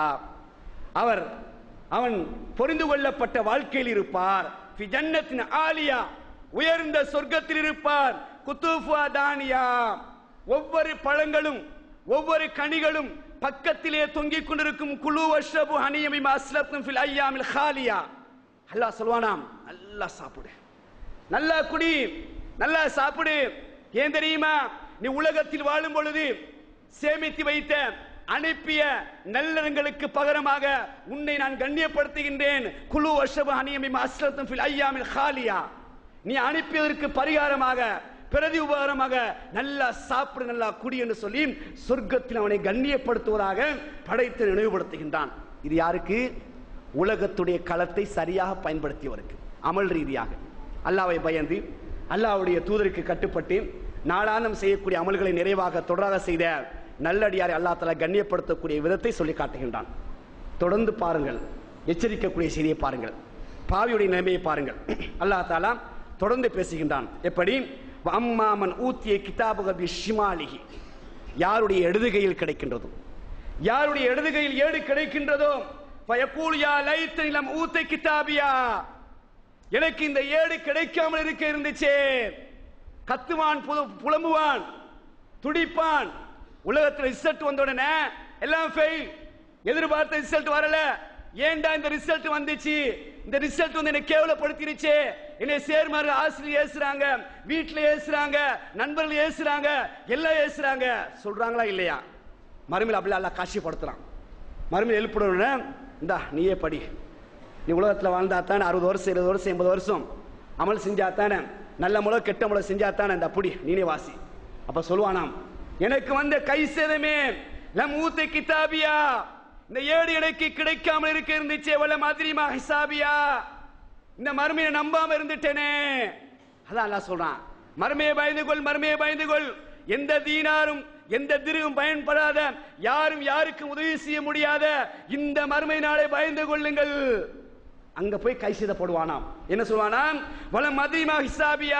அவர் அவன் பொரிந்து கொள்ளப்பட்ட வாழ்க்கையில் இருப்பார் ஃபி ஜன்னத்தின் ஆலியா உயர்ந்த சொர்க்கத்தில் இருப்பார் குத்தூஃபா தானியா ஒவ்வொரு பழங்களும் ஒவ்வொரு கனிகளும் பக்கத்திலே தொங்கிக் கொண்டிருக்கும் குழு வஷ்ரபு ஹனியமி அஸ்லத்தும் ஃபில் ஐயாமில் ஹாலியா அல்லாஹ் சொல்வானாம் நல்லா சாப்பிடு நல்லா குடி நல்லா சாப்பிடு ஏன் தெரியுமா நீ உலகத்தில் வாழும் பொழுது சேமித்து வைத்த அனுப்பிய நல்லறங்களுக்கு பகரமாக உன்னை நான் கண்ணியப்படுத்துகின்றேன் குழு வஷபு அணியமி அஸ்லத்தும் ஃபில் ஐயாமில் ஹாலியா நீ அனுப்பியதற்கு பரிகாரமாக பிரதி உபகாரமாக நல்லா சாப்பிடு நல்லா குடி என்று சொல்லி சொர்க்கத்தில் அவனை கண்ணியப்படுத்துவதாக படைத்து நினைவுபடுத்துகின்றான் இது யாருக்கு உலகத்துடைய களத்தை சரியாக பயன்படுத்தியவருக்கு அமல் ரீதியாக அல்லாவை பயந்து அல்லாஹ்வுடைய தூதருக்கு கட்டுப்பட்டு நாளானம் செய்யக்கூடிய அமல்களை நிறைவாக தொடராக செய்த நல்லடியாரை அல்லாஹ் தஆலா கண்ணியப்படுத்தக்கூடிய விதத்தை சொல்லி காட்டுகின்றான் தொடர்ந்து பாருங்கள் எச்சரிக்கக்கூடிய செய்தியை பாருங்கள் பாவியுடைய நிலைமையை பாருங்கள் அல்லாஹ் தாலா தொடர்ந்து பேசுகின்றான் எப்படி அம்மாமன் ஊத்திய கிதாபுக ஷிமாலிகி யாருடைய எழுதுகையில் கிடைக்கின்றதோ யாருடைய எழுதுகையில் ஏடு கிடைக்கின்றதோ பயக்கூல் யா லைத்தனி லம் ஊத்தை கிதாபியா எனக்கு இந்த ஏடு கிடைக்காமல் இருக்க இருந்துச்சே கத்துவான் புது- புலம்புவான் துடிப்பான் உலகத்துல ரிசல்ட் வந்த உடனே எல்லாம் ஃபெயில் எதிர்பார்த்த ரிசல்ட் வரல ஏன்டா இந்த ரிசல்ட் வந்துச்சு இந்த ரிசல்ட் வந்து என்னை கேவலப்படுத்திருச்சு என்னை சேர்மாறு ஆசிரியர் ஏசுறாங்க வீட்டுல ஏசுறாங்க நண்பர்கள் ஏசுறாங்க எல்லாம் ஏசுறாங்க சொல்றாங்களா இல்லையா மறுமையில் அப்படிலாம் எல்லாம் காட்சிப்படுத்துறான் மறுமையில் எழுப்பிடுறோன்னு இந்தா நீயே படி நீ உலகத்தில் வாழ்ந்தா தானே அறுபது வருஷம் இருபது வருஷம் எண்பது வருஷம் அமல் செஞ்சா தானே நல்ல முறை கெட்ட முறை செஞ்சா தானே இந்த புடி நீனே வாசி அப்ப சொல்லுவானாம் எனக்கு வந்த கை சேதமே லம் ஊத்த கிதாபியா இந்த ஏடு எனக்கு கிடைக்காமல் இருக்க இருந்துச்சே வல்ல மாதிரிமா ஹிசாபியா இந்த மறுமையை நம்பாம இருந்துட்டேனே அதான் அல்லாஹ் சொல்றான் மறுமையை பயந்து கொள் மறுமையை பயந்து கொள் எந்த தீனாரும் எந்த திருவும் பயன்படாத யாரும் யாருக்கும் உதவி செய்ய முடியாத இந்த மறுமை நாளை பயந்து கொள்ளுங்கள் அங்க போய் கை செய்தப்படுவானாம் என்ன சொல்வானாம் வல மதிமா ஹிசாபியா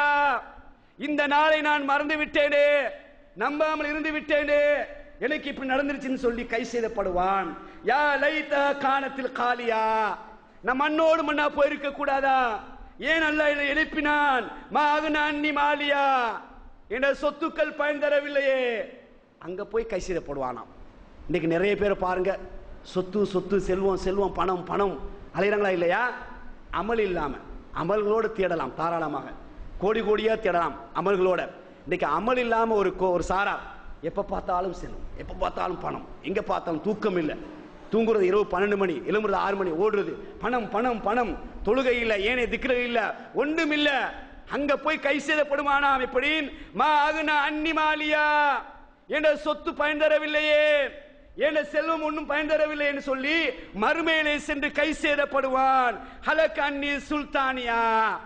இந்த நாளை நான் மறந்து விட்டேனே நம்பாமல் இருந்து விட்டேனே எனக்கு இப்படி நடந்துருச்சுன்னு சொல்லி கை செய்தப்படுவான் யா லைத்த காணத்தில் காலியா நான் மண்ணோடு மண்ணா போயிருக்க கூடாதா ஏன் அல்ல என்னை எழுப்பினான் மாகுன அன்னி மாலியா என்ற சொத்துக்கள் பயன் தரவில்லையே அங்க போய் கை செய்தப்படுவானாம் இன்னைக்கு நிறைய பேர் பாருங்க சொத்து சொத்து செல்வம் செல்வம் பணம் பணம் அலைகிறாங்களா இல்லையா அமல் இல்லாம அமல்களோடு தேடலாம் தாராளமாக கோடி கோடியா தேடலாம் அமல்களோட இன்னைக்கு அமல் இல்லாம ஒரு கோ- ஒரு சாரா எப்ப பார்த்தாலும் செல்வம் எப்ப பார்த்தாலும் பணம் எங்க பார்த்தாலும் தூக்கம் இல்லை தூங்குறது இரவு பன்னெண்டு மணி எழும்புறது ஆறு மணி ஓடுறது பணம் பணம் பணம் தொழுகை இல்ல ஏனே திக்கிறது இல்ல ஒன்றும் இல்ல அங்க போய் கை செய்தப்படுமானாம் எப்படி மா அகுனா அன்னி மாலியா என்ற சொத்து பயன் தரவில்லையே என்ற செல்வம் ஒன்றும் பயன் தரவில்லை என்று சொல்லி மறுமையிலே சென்று கை சேதப்படுவான் ஹலக் அன்னி சுல்தானியா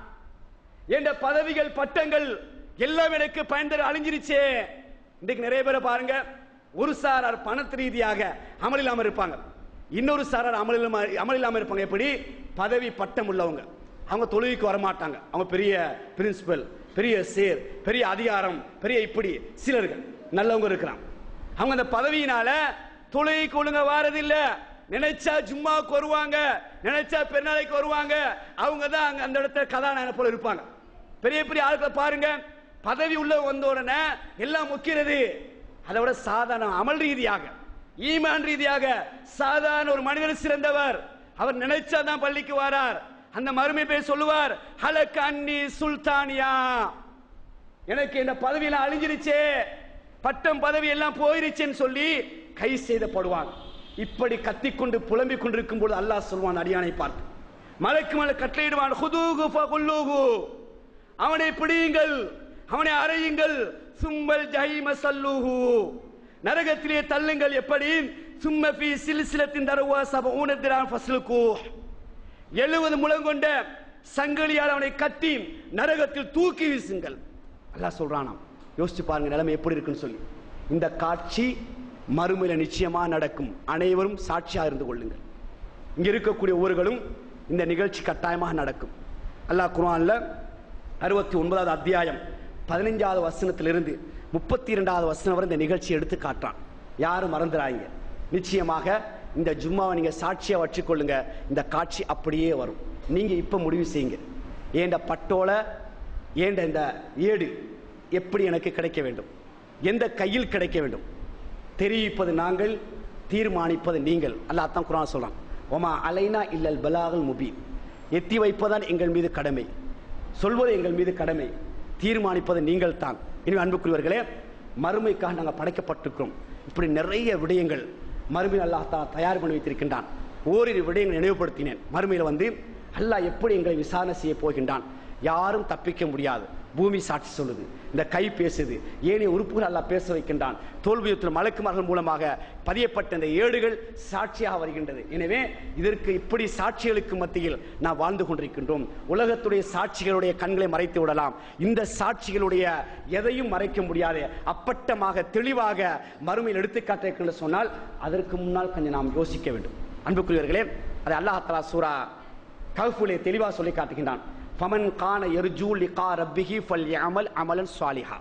என்ற பதவிகள் பட்டங்கள் எல்லாம் எனக்கு பயன் தர அழிஞ்சிருச்சே இன்றைக்கு நிறைய பேரை பாருங்க ஒரு சாரார் பணத்து ரீதியாக அமல் இல்லாம இருப்பாங்க இன்னொரு சாரார் அமல் இல்லாம அமல் இல்லாம இருப்பாங்க எப்படி பதவி பட்டம் உள்ளவங்க அவங்க தொழுகைக்கு வரமாட்டாங்க அவங்க பெரிய பிரின்சிபல் பெரிய சேர் பெரிய அதிகாரம் பெரிய இப்படி சிலர்கள் நல்லவங்க இருக்கிறாங்க அவங்க அந்த பதவியினால தொழுகைக்கு ஒழுங்கா வாரதில்ல நினைச்சா ஜும்மாவுக்கு வருவாங்க நினைச்சா பெருநாளைக்கு வருவாங்க அவங்க தான் அங்க அந்த இடத்துல கதாநாயகனை போல இருப்பாங்க பெரிய பெரிய ஆட்களை பாருங்க பதவி உள்ள வந்த உடனே எல்லாம் முக்கிறது அதை விட சாதாரண அமல் ரீதியாக ஈமான் ரீதியாக சாதாரண ஒரு மனிதர் சிறந்தவர் அவர் நினைச்சாதான் பள்ளிக்கு வாரார் அந்த மறுமை பேர் சொல்லுவார் ஹலக் அன்னி சுல்தானியா எனக்கு இந்த பதவியெல்லாம் அழிஞ்சிருச்சே பட்டம் பதவி எல்லாம் போயிருச்சுன்னு சொல்லி கை செய்தப்படுவான் இப்படி கத்திக்கொண்டு புலம்பிக் கொண்டிருக்கும் போது அல்லாஹ் சொல்வான் அடியானை பார்த்து மலைக்கு மலை கட்டளையிடுவான் ஹுதூகு ஃபகுல்லூகு அவனை பிடியுங்கள் அவனை அறையுங்கள் சும்பல் ஜஹீம சல்லூஹு நரகத்திலே தள்ளுங்கள் எப்படி சும்ம ஃபீ சில்சிலத்தின் தருவா சப ஊனத்திரான் ஃபஸ்லுக்கு எழுபது முழம் கொண்ட சங்கிலியால் அவனை கட்டி நரகத்தில் தூக்கி வீசுங்கள் அல்லாஹ் சொல்றானாம் யோசிச்சு பாருங்க நிலைமை எப்படி இருக்குன்னு சொல்லி இந்த காட்சி மறுமையில நிச்சயமா நடக்கும் அனைவரும் சாட்சியா இருந்து கொள்ளுங்கள் இங்க இருக்கக்கூடிய ஊர்களும் இந்த நிகழ்ச்சி கட்டாயமாக நடக்கும் அல்லாஹ் குர்ஆன்ல அறுபத்தி ஒன்பதாவது அத்தியாயம் பதினைஞ்சாவது வசனத்திலிருந்து முப்பத்தி இரண்டாவது வசனம் வரை இந்த நிகழ்ச்சி எடுத்து காட்டுறான் யாரும் மறந்துடாங்க நிச்சயமாக இந்த ஜும்மாவை நீங்க சாட்சியா வச்சுக்கொள்ளுங்க இந்த காட்சி அப்படியே வரும் நீங்க இப்ப முடிவு செய்யுங்க ஏண்ட பட்டோல ஏண்ட இந்த ஏடு எப்படி எனக்கு கிடைக்க வேண்டும் எந்த கையில் கிடைக்க வேண்டும் தெரிவிப்பது நாங்கள் தீர்மானிப்பது நீங்கள் அல்லாஹ் தான் குரான் சொல்றான் ஒமா அலைனா இல்லல் பலாகல் முபீன் எத்தி வைப்பதான் எங்கள் மீது கடமை சொல்வது எங்கள் மீது கடமை தீர்மானிப்பது நீங்கள் தான் இனி அன்புக்குரியவர்களே மறுமைக்காக நாங்கள் படைக்கப்பட்டிருக்கிறோம் இப்படி நிறைய விடயங்கள் மறுமையில் அல்லாஹ் தஆலா தயார் பண்ணி வைத்திருக்கின்றான் ஓரிரு விடயங்களை நினைவுபடுத்தினேன் மறுமையில் வந்து அல்லாஹ் எப்படி எங்களை விசாரணை செய்ய போகின்றான் யாரும் தப்பிக்க முடியாது பூமி சாட்சி சொல்லுது இந்த கை பேசுது ஏனைய உறுப்புகள் அல்லாஹ் பேச வைக்கின்றான் தோல்வியத்தில் மலக்குமார்கள் மூலமாக பதியப்பட்ட இந்த ஏடுகள் சாட்சியாக வருகின்றது எனவே இதற்கு இப்படி சாட்சிகளுக்கு மத்தியில் நாம் வாழ்ந்து கொண்டிருக்கின்றோம் உலகத்துடைய சாட்சிகளுடைய கண்களை மறைத்து விடலாம் இந்த சாட்சிகளுடைய எதையும் மறைக்க முடியாது அப்பட்டமாக தெளிவாக மறுமையில் எடுத்துக்காட்டு என்று சொன்னால் அதற்கு முன்னால் கொஞ்சம் நாம் யோசிக்க வேண்டும் அன்புக்குரியவர்களே அதை அல்லாஹ் தலா சூரா கஹ்ஃபுலே தெளிவாக சொல்லி காட்டுகின்றான் ஃபமன் கான எர்ஜூ லிகா ரப்பிஹி ஃபல் யஅமல் அமலன் சாலிஹா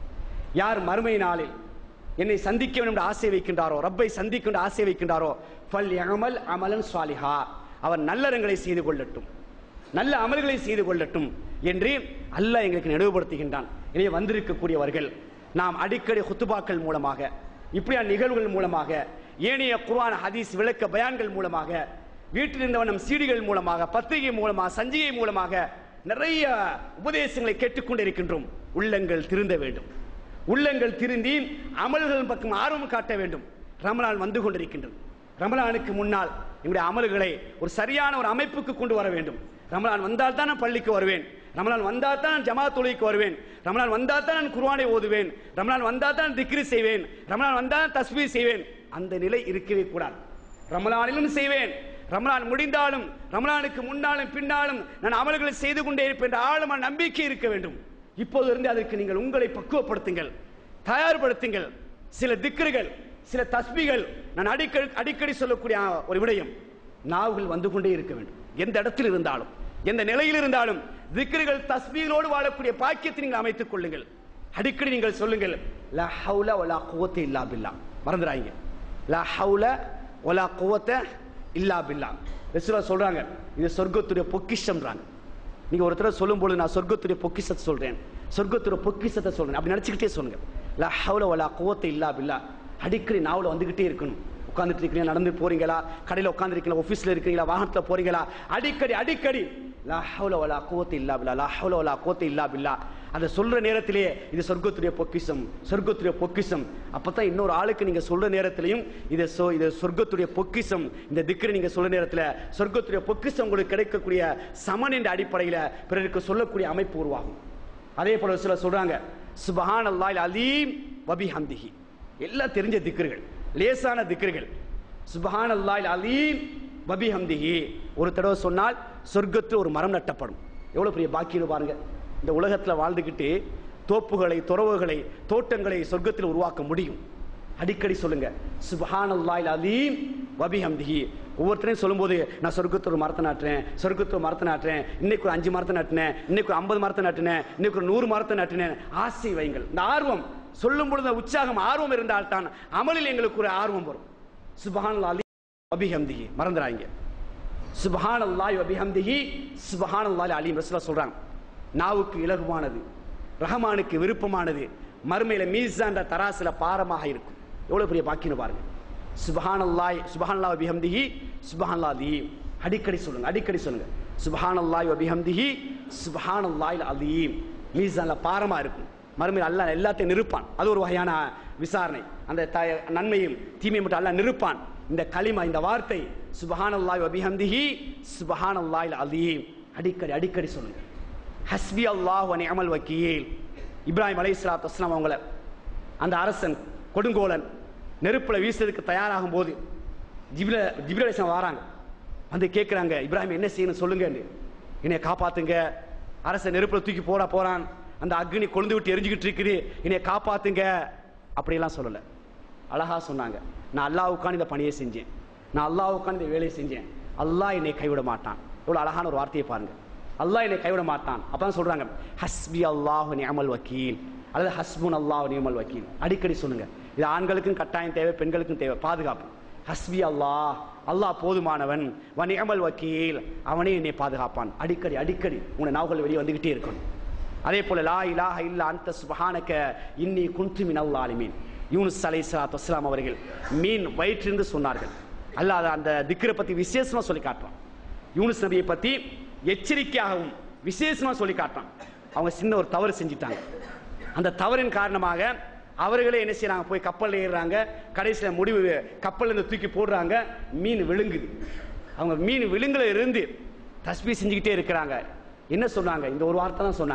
யார் மறுமை நாளில் என்னை சந்திக்க வேண்டும் என்று ஆசை வைக்கின்றாரோ ரப்பை சந்திக்க வேண்டும் ஆசை வைக்கின்றாரோ ஃபல் யஅமல் அமலன் சாலிஹா அவர் நல்லறங்களை செய்து கொள்ளட்டும் நல்ல அமல்களை செய்து கொள்ளட்டும் என்று அல்லாஹ் எங்களுக்கு நினைவுபடுத்துகின்றான் எனவே வந்திருக்கக்கூடியவர்கள் நாம் அடிக்கடி ஹுத்துபாக்கள் மூலமாக இப்படியான நிகழ்வுகள் மூலமாக ஏனைய குர்ஆன் ஹதீஸ் விளக்க பயான்கள் மூலமாக வீட்டில் இருந்தவன் நம் சீடிகள் மூலமாக பத்திரிகை மூலமாக சஞ்சிகை மூலமாக நிறைய உபதேசங்களை கேட்டுக்கொண்டு இருக்கின்றோம் உள்ளங்கள் திருந்த வேண்டும் உள்ளங்கள் திருந்தி அமல்கள் பக்கம் ஆர்வம் காட்ட வேண்டும் ரமலான் வந்து கொண்டிருக்கின்றது ரமலானுக்கு முன்னால் எங்களுடைய அமல்களை ஒரு சரியான ஒரு அமைப்புக்கு கொண்டு வர வேண்டும் ரமலான் வந்தால் தான் நான் பள்ளிக்கு வருவேன் ரமலான் வந்தால் தான் நான் ஜமாத் தொழுகைக்கு வருவேன் ரமலான் வந்தால் தான் நான் குர்ஆனை ஓதுவேன் ரமலான் வந்தால் தான் திக்ரி செய்வேன் ரமலான் வந்தால் தஸ்பீ செய்வேன் அந்த நிலை இருக்கவே கூடாது ரமலானிலும் செய்வேன் ரமலான் முடிந்தாலும் ரமலானுக்கு முன்னாலும் பின்னாலும் நான் அமல்களை செய்து கொண்டே இருப்பேன் என்ற ஆழமான நம்பிக்கை இருக்க வேண்டும் இப்போது இருந்து அதற்கு நீங்கள் உங்களை பக்குவப்படுத்துங்கள் தயார்படுத்துங்கள் சில திக்ருகள் சில தஸ்பிகள் நான் அடிக்கடி அடிக்கடி சொல்லக்கூடிய ஒரு விடயம் நாவுகள் வந்து கொண்டே இருக்க வேண்டும் எந்த இடத்தில் இருந்தாலும் எந்த நிலையில் இருந்தாலும் திக்ருகள் தஸ்பீகளோடு வாழக்கூடிய பாக்கியத்தை நீங்கள் அமைத்துக் கொள்ளுங்கள் அடிக்கடி நீங்கள் சொல்லுங்கள் லா ஹவுல வலா குவத்த இல்லா பில்லா மறந்துடாங்க லா ஹவுல வலா குவத்த இல்லா பில்லா ரசூலா சொல்றாங்க இது சொர்க்கத்துடைய பொக்கிஷம்ன்றாங்க நீங்க ஒரு தடவை சொல்லும் பொழுது நான் சொர்க்கத்துடைய பொக்கிஷத்தை சொல்றேன் சொர்க்கத்துடைய பொக்கிஷத்தை சொல்றேன் அப்படி நினைச்சுக்கிட்டே சொல்லுங்க லா ஹவுல வலா குவத்த இல்லா பில்லா அடிக்கடி நாவல வந்துகிட்டே இருக்கணும் உட்கார்ந்துட்டு இருக்கீங்களா நடந்து போறீங்களா கடையில் உட்காந்துருக்கீங்களா ஆஃபீஸில் இருக்கீங்களா வாகனத்தில் போறீங்களா அடிக்கடி அடிக்கடி லா ஹவுல வலா குவத்த இல்லா பில்லா லா ஹவுல வலா குவத்த இல்லா பில்லா அதை சொல்ற நேரத்திலே இது சொர்க்கத்துடைய பொக்கிஷம் சொர்க்கத்துடைய பொக்கிஷம் அப்பதான் இன்னொரு ஆளுக்கு நீங்க சொல்ற நேரத்திலையும் இது சொ- இது சொர்க்கத்துடைய பொக்கிஷம் இந்த திக்கரை நீங்க சொல்ற நேரத்துல சொர்க்கத்துடைய பொக்கிஷம் உங்களுக்கு கிடைக்கக்கூடிய சமன் என்ற அடிப்படையில பிறருக்கு சொல்லக்கூடிய அமைப்பு உருவாகும் அதே போல சில சொல்றாங்க சுபஹான் அல்லாஹ் அலீம் வபி ஹம்திஹி எல்லாம் தெரிஞ்ச திக்ருகள் லேசான திக்ருகள் சுபஹான் அல்லாஹ் அலீம் வபி ஹம்திஹி ஒரு தடவை சொன்னால் சொர்க்கத்தில் ஒரு மரம் நட்டப்படும் எவ்வளவு பெரிய பாக்கியம் பாருங்க இந்த உலகத்தில் வாழ்ந்துக்கிட்டு தோப்புகளை துறவுகளை தோட்டங்களை சொர்க்கத்தில் உருவாக்க முடியும் அடிக்கடி சொல்லுங்க சுபஹானல்லாஹில் அலீம் வபி ஹம்திஹி ஒவ்வொருத்தரையும் சொல்லும்போது நான் சொர்க்கத்தில் ஒரு மரத்தை நாட்டுறேன் சொர்க்கத்தில் ஒரு மரத்தை நாட்டுறேன் இன்னைக்கு ஒரு அஞ்சு மரத்தை நாட்டினேன் இன்னைக்கு ஒரு ஐம்பது மரத்தை நாட்டினேன் இன்னைக்கு ஒரு நூறு மரத்தை நாட்டினேன் ஆசை வைங்கள் இந்த ஆர்வம் சொல்லும் பொழுது அந்த உற்சாகம் ஆர்வம் இருந்தால் தான் அமலில் எங்களுக்கு ஒரு ஆர்வம் வரும் சுபஹான் அலீம் வபி ஹம்திஹி மறந்துடாங்க சுபஹான் அல்லாஹ் வபிஹம்திஹி சுபஹான் அல்லாஹ் அலீம் ரசூலா சொல்றாங்க நாவுக்கு இலகுவானது ரஹமானுக்கு விருப்பமானது மறுமையில மீசான்ற தராசுல பாரமாக இருக்கும் எவ்வளவு பெரிய பாக்கின்னு பாருங்க சுபஹான் அல்லாஹ் சுபஹான் அல்லாஹ் வபிஹம்திஹி சுபஹான் அல்லாஹ் அலீம் அடிக்கடி சொல்லுங்க அடிக்கடி சொல்லுங்க சுபஹான் அல்லாஹ் வபிஹம்திஹி சுபஹான் அல்லாஹ் அலீம் மீசான்ல பாரமா இருக்கும் மறுமையில் அல்லாஹ் எல்லாத்தையும் நிறுப்பான் அது ஒரு வகையான விசாரணை அந்த த- நன்மையும் தீமையும் மட்டும் அல்லாஹ் நிறுப்பான் இந்த களிமா இந்த வார்த்தை சுபஹானல்லாஹி வபிஹம்திஹி சுபஹானல்லாஹில் அலீம் அடிக்கடி அடிக்கடி சொல்லுங்க ஹஸ்பி அல்லாஹ் வ நிஅமல் வக்கீல் இப்ராஹிம் அலைஹிஸ்ஸலாத்து வஸ்ஸலாம் அவங்கள அந்த அரசன் கொடுங்கோலன் நெருப்புல வீசுறதுக்கு தயாராகும் போது ஜிப்ர ஜிப்ரல் அலைஹிஸ்ஸலாம் வராங்க வந்து கேட்குறாங்க இப்ராஹிம் என்ன செய்யணும் சொல்லுங்கன்னு என்னை காப்பாத்துங்க அரசன் நெருப்புல தூக்கி போடா போறான் அந்த அக்னி கொழுந்து விட்டு எரிஞ்சுக்கிட்டு இருக்குது என்னை காப்பாத்துங்க அப்படியெல்லாம் சொல்லலை அழகா சொன்னாங்க நான் அல்லாவுக்கான இந்த பணியை செஞ்சேன் நான் அல்லாவுக்கான இந்த வேலையை செஞ்சேன் அல்லாஹ் என்னை கைவிட மாட்டான் இவ்வளவு அழகான ஒரு வார்த்தையை பாருங்க அல்லாஹ் என்னை கைவிட மாட்டான் அப்பதான் சொல்றாங்க ஹஸ்பி அல்லாஹ் நியமல் வக்கீல் அல்லது ஹஸ்புன் அல்லாஹ் நியமல் வக்கீல் அடிக்கடி சொல்லுங்க இது ஆண்களுக்கும் கட்டாயம் தேவை பெண்களுக்கும் தேவை பாதுகாப்பு ஹஸ்பி அல்லாஹ் அல்லாஹ் போதுமானவன் வ நியமல் வக்கீல் அவனே என்னை பாதுகாப்பான் அடிக்கடி அடிக்கடி உங்க நாவுகள் வெளியே வந்துகிட்டே இருக்கணும் அதே போல லா இலாஹ இல்லா அந்த சுபஹானக இன்னி குன்து மினல் ஆலிமீன் யூனுஸ் அலைஹிஸ்ஸலாத்து வஸ்ஸலாம் அவர்கள் மீன் வயிற்றிருந்து சொன்னார்கள் அல்லாஹ் அந்த திக்ரை பத்தி விசேஷமா சொல்லி காட்டுறான் யூனுஸ் நபியை பத்தி எச்சரிக்கையாகவும் விசேஷமா சொல்லி காட்டுறான் அவங்க சின்ன ஒரு தவறு செஞ்சிட்டாங்க அந்த தவறின் காரணமாக அவர்களே என்ன செய்றாங்க போய் கப்பல்ல ஏறுறாங்க கடைசியில முடிவு கப்பல்ல இருந்து தூக்கி போடுறாங்க மீன் விழுங்குது அவங்க மீன் விழுங்குல இருந்து தஸ்பீ செஞ்சுக்கிட்டே இருக்கிறாங்க என்ன சொன்னாங்க இந்த ஒரு வார்த்தை தான் சொன்னாங்க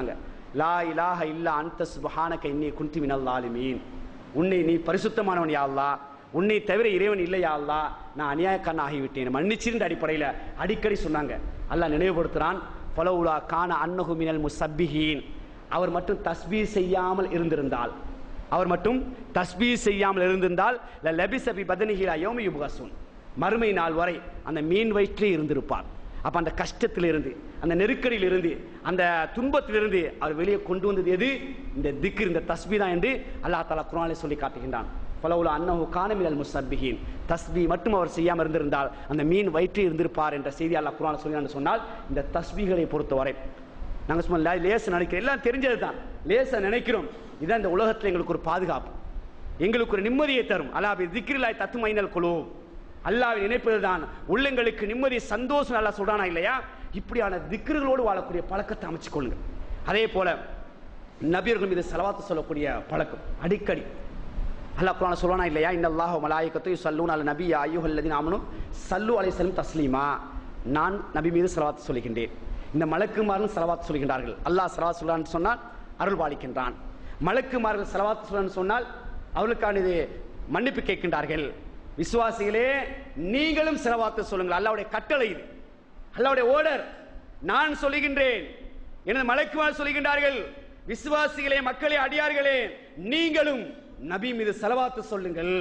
லா இலாஹ இல்லா அந்த சுபஹானக இன்னி குந்தி மினல் லாலிமீன் உன்னை நீ பரிசுத்தமானவன் யா அல்லாஹ் உன்னை தவிர இறைவன் இல்லை யா அல்லாஹ் நான் அநியாயக்காரன் ஆகிவிட்டேன் மன்னிச்சிருந்த அடிப்படையில் அடிக்கடி சொன்னாங்க அல்லாஹ் நினைவுபடுத்துறான் ஃபலவுலா கான அன்னஹு மினல் முசப்பிஹீன் அவர் மட்டும் தஸ்பீ செய்யாமல் இருந்திருந்தால் அவர் மட்டும் தஸ்பீ செய்யாமல் இருந்திருந்தால் ல லபிசபி பதனிஹிலா யோமி யுபகசூன் மறுமை நாள் வரை அந்த மீன் வயிற்றிலே இருந்திருப்பார் அப்ப அந்த கஷ்டத்திலிருந்து அந்த நெருக்கடியிலிருந்து அந்த துன்பத்திலிருந்து அவர் வெளியே கொண்டு வந்தது எது இந்த திக்ர் இந்த தஸ்பி தான் என்று அல்லாஹ் தாலா குரானிலே சொல்லி காட்டுகின்றான் ஃபலவுலா அன்னஹு கானமினல் முசப்பிஹீன் தஸ்பி மட்டும் அவர் செய்யாமல் இருந்திருந்தால் அந்த மீன் வயிற்றில் இருந்திருப்பார் என்ற செய்தி அல்லாஹ் குரான் சொல்லி சொன்னால் இந்த தஸ்பிகளை பொறுத்தவரை நாங்கள் சும்மா லே- லேசா நினைக்கிறோம் எல்லாம் தெரிஞ்சது தான் லேசா நினைக்கிறோம் இதான் இந்த உலகத்தில் எங்களுக்கு ஒரு பாதுகாப்பு எங்களுக்கு ஒரு நிம்மதியை தரும் அல்லாஹ் திக்ரிலாய் தத்து மைனல் குழு அல்லாஹ்வை நினைப்பதுதான் உள்ளங்களுக்கு நிம்மதி சந்தோஷம் நல்லா சொல்றானா இல்லையா இப்படியான திக்ருகளோடு வாழக்கூடிய பழக்கத்தை அமைச்சுக் கொள்ளுங்க அதே போல நபியர்கள் மீது செலவாத்து சொல்லக்கூடிய பழக்கம் அடிக்கடி அல்லாஹ் குரான் சொல்றானா இல்லையா இந்த அல்லாஹ் மலாயிக்கத்து சல்லூன் அல் நபி ஐயுஹல்லதின் ஆமனும் சல்லு அலைஹிஸ்ஸலாம் தஸ்லீமா நான் நபி மீது செலவாத்து சொல்லுகின்றேன் இந்த மலக்குமார்கள் செலவாத்து சொல்கின்றார்கள் அல்லாஹ் செலவாத் சொல்றான்னு சொன்னால் அருள் பாலிக்கின்றான் மலக்குமார்கள் செலவாத்து சொல்றான்னு சொன்னால் அவர்களுக்கான இது மன்னிப்பு கேட்கின்றார்கள் விசுவாசிகளே நீங்களும் செலவாத்து சொல்லுங்கள் அல்லாஹ்வுடைய கட்டளை இது அல்லாஹ்வுடைய ஓர்டர் நான் சொல்லுகின்றேன் எனது மலக்குமார் சொல்லுகின்றார்கள் விசுவாசிகளே மக்களே அடியார்களே நீங்களும் நபி மீது செலவாத்து சொல்லுங்கள்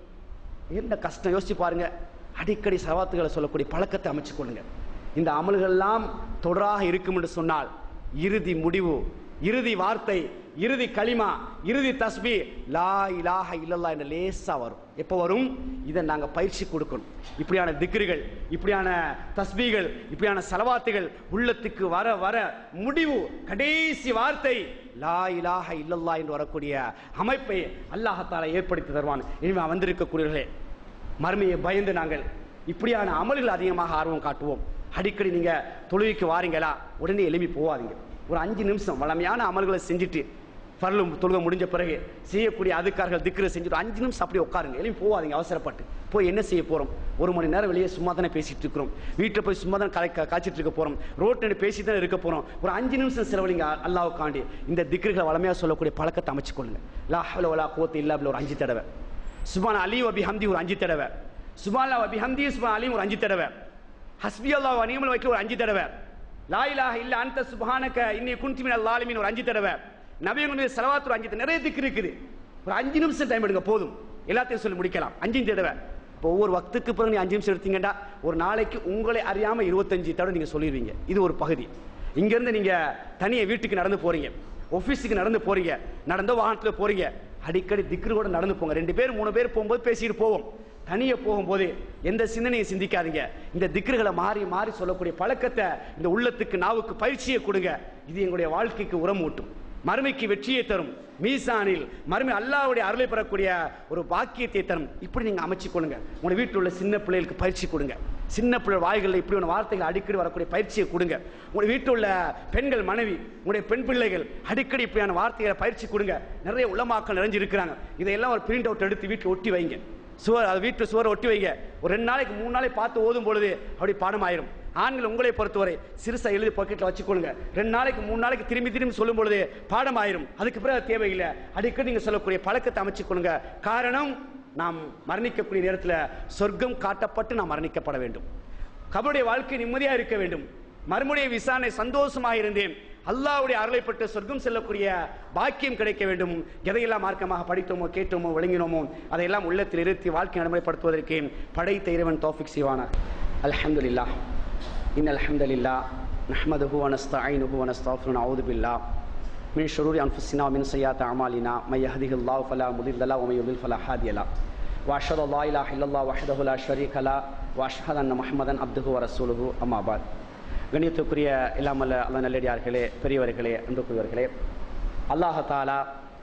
என்ன கஷ்டம் யோசிச்சு பாருங்க அடிக்கடி செலவாத்துகளை சொல்லக்கூடிய பழக்கத்தை அமைச்சுக் கொள்ளுங்க இந்த அமல்கள்லாம் தொடராக இருக்கும் என்று சொன்னால் இறுதி முடிவு இறுதி வார்த்தை இறுதி களிமா இறுதி தஸ்பி லா இலாஹ இல்லல்லா என்ற லேசா வரும் எப்போ வரும் இதை நாங்கள் பயிற்சி கொடுக்கணும் இப்படியான திக்ருகள் இப்படியான தஸ்பீகள் இப்படியான செலவாத்துகள் உள்ளத்துக்கு வர வர முடிவு கடைசி வார்த்தை லா இலாஹ இல்லல்லா என்று வரக்கூடிய அமைப்பை அல்லாஹத்தால ஏற்படுத்தி தருவான் இனிமே வந்திருக்கக்கூடியவர்களே மறுமையை பயந்து நாங்கள் இப்படியான அமல்கள் அதிகமாக ஆர்வம் காட்டுவோம் அடிக்கடி நீங்க தொழுகைக்கு வாரீங்களா உடனே எழுப்பி போவாதீங்க ஒரு அஞ்சு நிமிஷம் வளமையான அமல்களை செஞ்சுட்டு பரலும் தொழுகை முடிஞ்ச பிறகு செய்யக்கூடிய அதுக்கார்கள் திக்ரு செஞ்சுட்டு அஞ்சு நிமிஷம் அப்படியே உட்காருங்க எழுப்பி போவாதீங்க அவசரப்பட்டு போய் என்ன செய்ய போறோம் ஒரு மணி நேரம் வெளியே சும்மா தானே பேசிட்டு இருக்கிறோம் வீட்டில் போய் சும்மா தான் கலை காய்ச்சிட்டு இருக்க போறோம் ரோட்டில் பேசிட்டு தான் இருக்க போறோம் ஒரு அஞ்சு நிமிஷம் செலவழிங்க அல்லாவுக்காண்டி இந்த திக்ருகளை வளமையாக சொல்லக்கூடிய பழக்கத்தை அமைச்சுக் கொள்ளுங்க லா ஹவ்ல வலா குவத்த இல்லா பில்லா ஒரு அஞ்சு தடவை சுபான் அலி வபி ஹம்தி ஒரு அஞ்சு தடவை சுபான் வபி ஹம்தி சுபான் அலி ஒரு அஞ்சு தடவை ஹஸ்பி அல்லாஹ் அனிமல் வைக்க ஒரு அஞ்சு தடவை லா இலாஹ இல்ல அந்த சுபஹானக இன்னி குன்தி மினல் லாலிமின் ஒரு அஞ்சு தடவை நபிகள் மீது செலவாத்து ஒரு அஞ்சு தடவை. நிறைய திக்கு இருக்குது ஒரு அஞ்சு நிமிஷம் டைம் எடுங்க போதும் எல்லாத்தையும் சொல்லி முடிக்கலாம் அஞ்சு தடவை இப்போ ஒவ்வொரு வக்துக்கு பிறகு நீ அஞ்சு நிமிஷம் எடுத்தீங்கடா ஒரு நாளைக்கு உங்களை அறியாம இருபத்தஞ்சு தடவை நீங்க சொல்லிடுவீங்க இது ஒரு பகுதி இங்கிருந்து நீங்க தனியா வீட்டுக்கு நடந்து போறீங்க ஆபீஸுக்கு நடந்து போறீங்க நடந்த வாகனத்துல போறீங்க அடிக்கடி திக்ரோட நடந்து போங்க ரெண்டு பேர் மூணு பேர் போகும்போது பேசிட்டு போவோம் தனியே போகும்போது எந்த சிந்தனையும் சிந்திக்காதீங்க இந்த திக்ருகளை மாறி மாறி சொல்லக்கூடிய பழக்கத்தை இந்த உள்ளத்துக்கு நாவுக்கு பயிற்சியை கொடுங்க இது எங்களுடைய வாழ்க்கைக்கு உரம் ஊட்டும் மறுமைக்கு வெற்றியை தரும் மீசானில் மறுமை அல்லாஹ்வுடைய அருளை பெறக்கூடிய ஒரு பாக்கியத்தை தரும் இப்படி நீங்க அமைச்சு கொள்ளுங்க உங்க வீட்டில் உள்ள சின்ன பிள்ளைகளுக்கு பயிற்சி கொடுங்க சின்ன பிள்ளை வாய்களில் இப்படி ஒரு வார்த்தைகள் அடிக்கடி வரக்கூடிய பயிற்சியை கொடுங்க உங்க வீட்டில் உள்ள பெண்கள் மனைவி உங்களுடைய பெண் பிள்ளைகள் அடிக்கடி இப்படியான வார்த்தைகளை பயிற்சி கொடுங்க நிறைய உளமாக்கள் நிறைஞ்சு இருக்கிறாங்க இதையெல்லாம் ஒரு பிரிண்ட் அவுட் எடுத்து வீட்டில் ஒட்டி வைங்க சுவர் அது வீட்டு சுவரை ஒட்டி வைங்க ஒரு ரெண்டு நாளைக்கு மூணு நாளைக்கு பார்த்து ஓதும் பொழுது அப்படி பாடம் ஆயிரும் ஆண்கள் உங்களை பொறுத்தவரை சிறுசா எழுதி பாக்கெட்ல வச்சுக்கொள்ளுங்க ரெண்டு நாளைக்கு மூணு நாளைக்கு திரும்பி திரும்பி சொல்லும் பொழுது பாடம் ஆயிரும் அதுக்கு பிறகு அது தேவையில்லை அடிக்கடி நீங்க சொல்லக்கூடிய பழக்கத்தை அமைச்சுக்கொள்ளுங்க காரணம் நாம் மரணிக்கக்கூடிய நேரத்தில் சொர்க்கம் காட்டப்பட்டு நாம் மரணிக்கப்பட வேண்டும் கபருடைய வாழ்க்கை நிம்மதியா இருக்க வேண்டும் மறுமுடைய விசாரணை சந்தோஷமாக இருந்தேன் அல்லாஹ்வுடைய அருளை பெற்று சொர்க்கம் செல்லக்கூடிய பாக்கியம் கிடைக்க வேண்டும் எதையெல்லாம் மார்க்கமாக படித்தோமோ கேட்டோமோ விளங்கினோமோ அதையெல்லாம் உள்ளத்தில் இருத்தி வாழ்க்கை நடைமுறைப்படுத்துவதற்கு படைத்த இறைவன் தோஃபிக் செய்வானார் அல்ஹம்துலில்லாஹ் இன் அல்ஹம்துலில்லாஹ் நஹ்மதுஹு வனஸ்தஈனுஹு வனஸ்தஃபிரு நஊது பில்லாஹ் من شرور أنفسنا ومن سيئات أعمالنا من يهده الله فلا مضل له ومن يضلل فلا هادي له وأشهد أن لا إله إلا الله وحده لا شريك له وأشهد أن محمدا عبده ورسوله أما بعد கண்ணியத்துக்குரிய இல்லாமல் அல்ல நல்லடியார்களே பெரியவர்களே அன்புக்குரியவர்களே அல்லாஹ் தாலா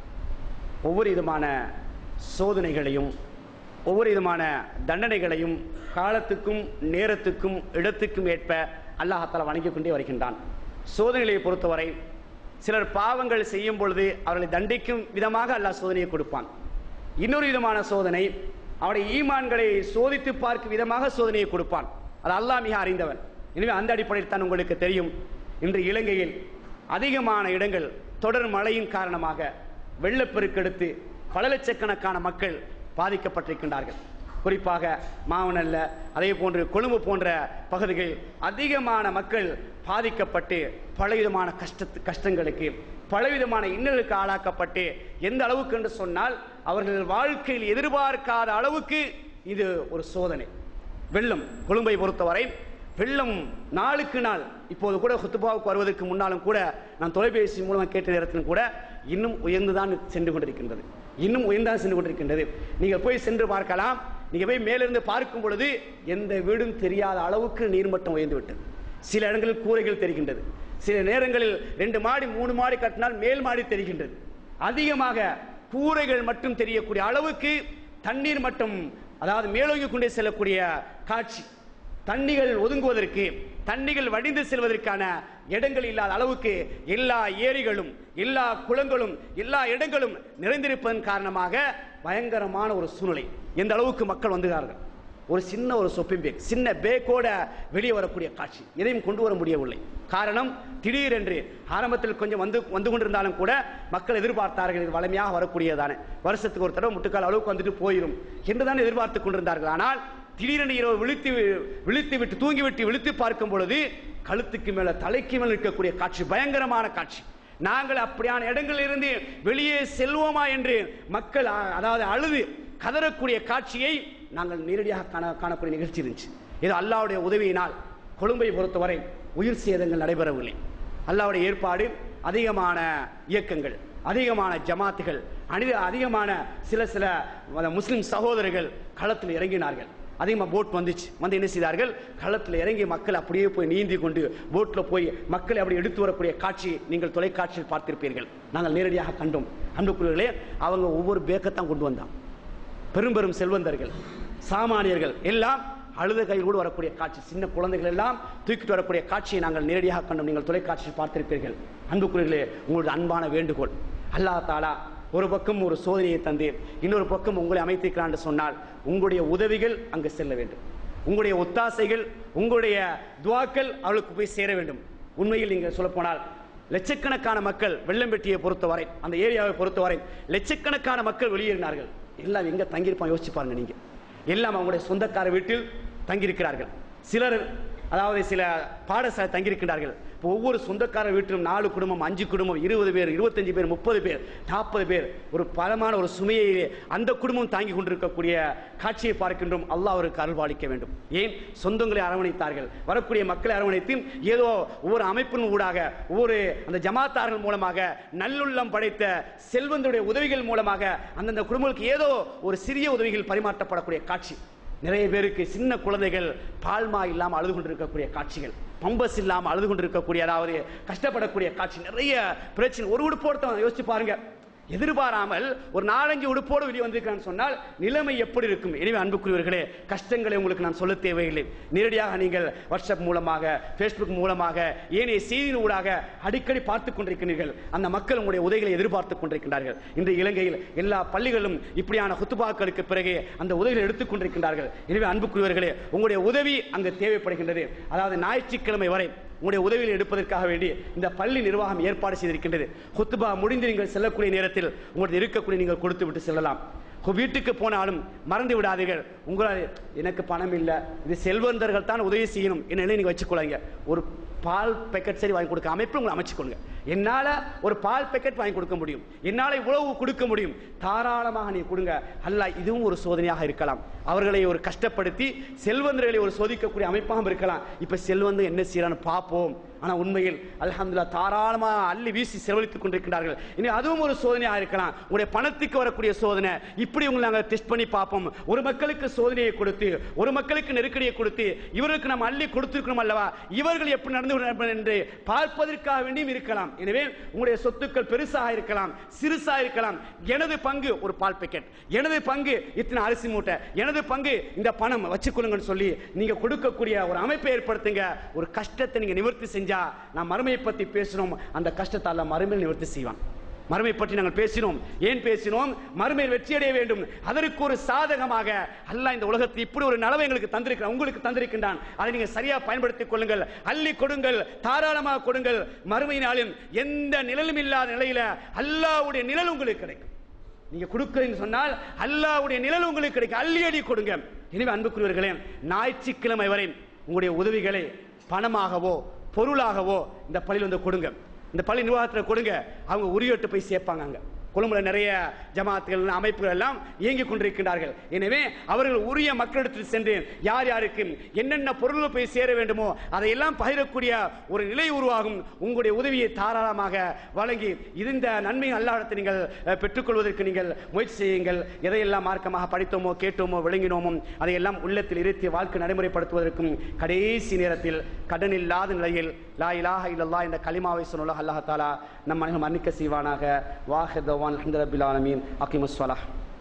ஒவ்வொரு விதமான சோதனைகளையும் ஒவ்வொரு விதமான தண்டனைகளையும் காலத்துக்கும் நேரத்துக்கும் இடத்துக்கும் ஏற்ப அல்லாஹால வணங்கிக் கொண்டே வருகின்றான் சோதனைகளை பொறுத்தவரை சிலர் பாவங்கள் செய்யும் பொழுது அவர்களை தண்டிக்கும் விதமாக அல்லாஹ் சோதனையை கொடுப்பான் இன்னொரு விதமான சோதனை அவருடைய ஈமான்களை சோதித்து பார்க்கும் விதமாக சோதனையை கொடுப்பான் அது அல்லாஹ் மிக அறிந்தவன் எனவே அந்த அடிப்படையில் தான் உங்களுக்கு தெரியும் இன்று இலங்கையில் அதிகமான இடங்கள் தொடர் மழையின் காரணமாக வெள்ளப்பெருக்கெடுத்து பல லட்சக்கணக்கான மக்கள் பாதிக்கப்பட்டிருக்கின்றார்கள் குறிப்பாக மாவனல்ல அதே போன்று கொழும்பு போன்ற பகுதிகள் அதிகமான மக்கள் பாதிக்கப்பட்டு பலவிதமான கஷ்டத்து கஷ்டங்களுக்கு பலவிதமான இன்னலுக்கு ஆளாக்கப்பட்டு எந்த அளவுக்கு என்று சொன்னால் அவர்கள் வாழ்க்கையில் எதிர்பார்க்காத அளவுக்கு இது ஒரு சோதனை வெள்ளம் கொழும்பை பொறுத்தவரை வெள்ளம் நாளுக்கு நாள் இப்போது கூட ஹுத்துபாவுக்கு வருவதற்கு முன்னாலும் கூட நான் தொலைபேசி மூலமாக கேட்ட நேரத்திலும் கூட இன்னும் உயர்ந்துதான் சென்று கொண்டிருக்கின்றது இன்னும் உயர்ந்தான் சென்று கொண்டிருக்கின்றது நீங்கள் போய் சென்று பார்க்கலாம் நீங்க போய் மேலிருந்து பார்க்கும் பொழுது எந்த வீடும் தெரியாத அளவுக்கு நீர்மட்டம் உயர்ந்து விட்டது சில இடங்களில் கூரைகள் தெரிகின்றது சில நேரங்களில் ரெண்டு மாடி மூணு மாடி கட்டினால் மேல் மாடி தெரிகின்றது அதிகமாக கூரைகள் மட்டும் தெரியக்கூடிய அளவுக்கு தண்ணீர் மட்டம் அதாவது மேலோங்கி கொண்டே செல்லக்கூடிய காட்சி தண்ணிகள் ஒதுங்குவதற்கு தண்ணிகள் வடிந்து செல்வதற்கான இடங்கள் இல்லாத அளவுக்கு எல்லா ஏரிகளும் எல்லா குளங்களும் எல்லா இடங்களும் நிறைந்திருப்பதன் காரணமாக பயங்கரமான ஒரு சூழ்நிலை எந்த அளவுக்கு மக்கள் வந்துகிறார்கள் ஒரு சின்ன ஒரு சொப்பிங் பேக் சின்ன பேக்கோட வெளியே வரக்கூடிய காட்சி எதையும் கொண்டு வர முடியவில்லை காரணம் திடீரென்று ஆரம்பத்தில் கொஞ்சம் வந்து வந்து கொண்டிருந்தாலும் கூட மக்கள் எதிர்பார்த்தார்கள் இது வளமையாக வரக்கூடியதானே வருஷத்துக்கு ஒரு தடவை முட்டுக்கால் அளவுக்கு வந்துட்டு போயிடும் என்றுதான் எதிர்பார்த்து கொண்டிருந்தார்கள் ஆனால் திடீரென்று இரவு விழித்து விழித்து விட்டு தூங்கிவிட்டு விழித்து பார்க்கும் பொழுது கழுத்துக்கு மேல தலைக்கு மேல் இருக்கக்கூடிய காட்சி பயங்கரமான காட்சி நாங்கள் அப்படியான இடங்களில் இருந்து வெளியே செல்வோமா என்று மக்கள் அ- அதாவது அழுது கதறக்கூடிய காட்சியை நாங்கள் நேரடியாக காண காணக்கூடிய நிகழ்ச்சி இருந்துச்சு இது அல்லாவுடைய உதவியினால் கொழும்பை பொறுத்தவரை உயிர் சேதங்கள் நடைபெறவில்லை அல்லாவுடைய ஏற்பாடு அதிகமான இயக்கங்கள் அதிகமான ஜமாத்துகள் அனித அதிகமான சில சில மத- முஸ்லிம் சகோதரர்கள் களத்தில் இறங்கினார்கள் அதிகமாக போட் வந்துச்சு வந்து என்ன செய்தார்கள் களத்தில் இறங்கி மக்கள் அப்படியே போய் நீந்தி கொண்டு போட்டில் போய் மக்களை அப்படி எடுத்து வரக்கூடிய காட்சி நீங்கள் தொலைக்காட்சியில் பார்த்திருப்பீர்கள் நாங்கள் நேரடியாக கண்டோம் அன்புக்குரியவர்களே அவங்க ஒவ்வொரு பேக்கத்தான் கொண்டு வந்தான் பெரும் பெரும் செல்வந்தர்கள் சாமானியர்கள் எல்லாம் அழுத கையோடு வரக்கூடிய காட்சி சின்ன குழந்தைகள் எல்லாம் தூக்கிட்டு வரக்கூடிய காட்சியை நாங்கள் நேரடியாக கண்டோம் நீங்கள் தொலைக்காட்சியில் பார்த்திருப்பீர்கள் அன்புக்குரியர்களே உங்களுடைய அன்பான வேண்டுகோள் அல்லாஹ் தாலா ஒரு பக்கம் ஒரு சோதனையை தந்து இன்னொரு பக்கம் உங்களை அமைத்திருக்கிறான் என்று சொன்னால் உங்களுடைய உதவிகள் அங்கு செல்ல வேண்டும் உங்களுடைய ஒத்தாசைகள் உங்களுடைய துவாக்கள் அவளுக்கு போய் சேர வேண்டும் உண்மையில் நீங்கள் சொல்லப்போனால் லட்சக்கணக்கான மக்கள் வெள்ளம்பெட்டியை பொறுத்தவரை அந்த ஏரியாவை பொறுத்தவரை லட்சக்கணக்கான மக்கள் வெளியேறினார்கள் எல்லாம் எங்க தங்கியிருப்பான் யோசிச்சு பாருங்க நீங்க எல்லாம் அவங்களுடைய சொந்தக்கார வீட்டில் தங்கியிருக்கிறார்கள் சிலர் அதாவது சில பாடசாலை தங்கியிருக்கிறார்கள் இப்போ ஒவ்வொரு சொந்தக்கார வீட்டிலும் நாலு குடும்பம் அஞ்சு குடும்பம் இருபது பேர் இருபத்தஞ்சு பேர் முப்பது பேர் நாற்பது பேர் ஒரு பலமான ஒரு சுமையை அந்த குடும்பம் தாங்கி கொண்டிருக்கக்கூடிய காட்சியை பார்க்கின்றோம் அல்லாஹ் அவருக்கு அருள்பாலிக்க வேண்டும் ஏன் சொந்தங்களை அரவணைத்தார்கள் வரக்கூடிய மக்களை அரவணைத்து ஏதோ ஒவ்வொரு அமைப்பின் ஊடாக ஒவ்வொரு அந்த ஜமாத்தார்கள் மூலமாக நல்லுள்ளம் படைத்த செல்வந்தருடைய உதவிகள் மூலமாக அந்தந்த குடும்பங்களுக்கு ஏதோ ஒரு சிறிய உதவிகள் பரிமாற்றப்படக்கூடிய காட்சி நிறைய பேருக்கு சின்ன குழந்தைகள் பால்மா இல்லாமல் அழுது கொண்டிருக்கக்கூடிய காட்சிகள் பம்பஸ் இல்லாமல் அழுது கொண்டிருக்கக்கூடிய அதாவது கஷ்டப்படக்கூடிய காட்சி நிறைய பிரச்சனை ஒரு உடுப்போடு யோசிச்சு பாருங்க எதிர்பாராமல் ஒரு நாலஞ்சு உடுப்போடு வெளியே வந்திருக்கான்னு சொன்னால் நிலைமை எப்படி இருக்கும் எனவே அன்புக்குரியவர்களே கஷ்டங்களை உங்களுக்கு நான் சொல்ல தேவையில்லை நேரடியாக நீங்கள் வாட்ஸ்அப் மூலமாக ஃபேஸ்புக் மூலமாக ஏனைய செய்தியின் ஊடாக அடிக்கடி பார்த்துக் கொண்டிருக்கிறீர்கள் அந்த மக்கள் உங்களுடைய உதவிகளை எதிர்பார்த்துக் கொண்டிருக்கின்றார்கள் இன்று இலங்கையில் எல்லா பள்ளிகளும் இப்படியான குத்துபாக்களுக்கு பிறகு அந்த உதவிகளை எடுத்துக் கொண்டிருக்கின்றார்கள் எனவே அன்புக்குரியவர்களே உங்களுடைய உதவி அங்கு தேவைப்படுகின்றது அதாவது ஞாயிற்றுக்கிழமை வரை உங்களுடைய உதவியில் எடுப்பதற்காக வேண்டி இந்த பள்ளி நிர்வாகம் ஏற்பாடு செய்திருக்கின்றது குத்துபா முடிந்து நீங்கள் செல்லக்கூடிய நேரத்தில் உங்களுடைய இருக்கக்கூடிய நீங்கள் கொடுத்து விட்டு செல்லலாம் உங்க வீட்டுக்கு போனாலும் மறந்து விடாதீர்கள் உங்களால் எனக்கு பணம் இல்லை இது செல்வந்தர்கள் தான் உதவி செய்யணும் என்ன நீங்க வச்சுக்கொள்ளுங்க ஒரு பால் பேக்கெட் சரி வாங்கி கொடுக்க அமைப்பு உங்களை அமைச்சுக்கொள்ளுங்க என்னால ஒரு பால் பேக்கெட் வாங்கி கொடுக்க முடியும் என்னால இவ்வளவு கொடுக்க முடியும் தாராளமாக நீ கொடுங்க அல்ல இதுவும் ஒரு சோதனையாக இருக்கலாம் அவர்களை ஒரு கஷ்டப்படுத்தி செல்வந்தர்களை ஒரு சோதிக்கக்கூடிய அமைப்பாகவும் இருக்கலாம் இப்ப செல்வந்தர் என்ன செய்யறான்னு பார்ப்போம் ஆனா உண்மையில் அல்ஹம்துலில்லாஹ் தாராளமா அள்ளி வீசி செலவழித்துக் கொண்டிருக்கிறார்கள் இனி அதுவும் ஒரு சோதனையாக இருக்கலாம் உங்களுடைய பணத்துக்கு வரக்கூடிய சோதனை இப்படி உங்களை நாங்கள் டெஸ்ட் பண்ணி பார்ப்போம் ஒரு மக்களுக்கு சோதனையை கொடுத்து ஒரு மக்களுக்கு நெருக்கடியை கொடுத்து இவருக்கு நாம் அள்ளி கொடுத்திருக்கிறோம் அல்லவா இவர்கள் எப்படி நடந்து கொண்டிருப்பார்கள் என்று பார்ப்பதற்காக வேண்டியும் இருக்கலாம் எனவே உங்களுடைய சொத்துக்கள் பெருசாக இருக்கலாம் சிறுசாக இருக்கலாம் எனது பங்கு ஒரு பால் பேக்கெட் எனது பங்கு இத்தனை அரிசி மூட்டை எனது பங்கு இந்த பணம் வச்சுக்கொள்ளுங்கன்னு சொல்லி நீங்க கொடுக்கக்கூடிய ஒரு அமைப்பை ஏற்படுத்துங்க ஒரு கஷ்டத்தை நீங்க நிவர்த்தி செஞ்சா நான் மறுமையை பத்தி பேசுறோம் அந்த கஷ்டத்தை அல்ல மறுமையில் நிவர்த்தி செய்வான் மறுமை பற்றி நாங்கள் பேசினோம் ஏன் பேசினோம் மறுமையில் வெற்றி அடைய வேண்டும் அதற்கு ஒரு சாதகமாக அல்லாஹ் இந்த உலகத்தில் இப்படி ஒரு நலவை எங்களுக்கு தந்திருக்கிறான் உங்களுக்கு தந்திருக்கின்றான் அதை நீங்க சரியா பயன்படுத்திக் கொள்ளுங்கள் அள்ளி கொடுங்கள் தாராளமாக கொடுங்கள் மறுமை நாளில் எந்த நிழலும் இல்லாத நிலையில அல்லாஹ்வுடைய நிழல் உங்களுக்கு கிடைக்கும் நீங்க கொடுக்குறீங்கன்னு சொன்னால் அல்லாஹ்வுடைய நிழல் உங்களுக்கு கிடைக்கும் அள்ளி அடி கொடுங்க எனவே அன்புக்குரியவர்களே ஞாயிற்றுக்கிழமை வரை உங்களுடைய உதவிகளை பணமாகவோ பொருளாகவோ இந்த பள்ளியில் வந்து கொடுங்க இந்த பள்ளி நிர்வாகத்தில் கொடுங்க அவங்க உரியட்டு போய் சேர்ப்பாங்க அங்க கொழும்புல நிறைய ஜமாத்துகள் அமைப்புகள் எல்லாம் இயங்கிக் கொண்டிருக்கின்றார்கள் எனவே அவர்கள் உரிய மக்களிடத்தில் சென்று யார் யாருக்கு என்னென்ன பொருள்கள் போய் சேர வேண்டுமோ அதையெல்லாம் பகிரக்கூடிய ஒரு நிலை உருவாகும் உங்களுடைய உதவியை தாராளமாக வழங்கி இந்த நன்மை அல்லாடத்தை நீங்கள் அஹ், பெற்றுக்கொள்வதற்கு நீங்கள் முயற்சி செய்யுங்கள் எதையெல்லாம் மார்க்கமாக படித்தோமோ கேட்டோமோ விளங்கினோமோ அதையெல்லாம் உள்ளத்தில் இருத்தி வாழ்க்கை நடைமுறைப்படுத்துவதற்கும் கடைசி நேரத்தில் கடன் இல்லாத நிலையில் லா இலாஹ இல்லல்லா என்ற கலிமாவை சொன்ன அல்லாஹ் தாலா நம் அனைவரும் மன்னிக்க செய்வானாக வாஹிதவான் அஹமது ரபில் ஆலமீன் அகிமுஸ்வலா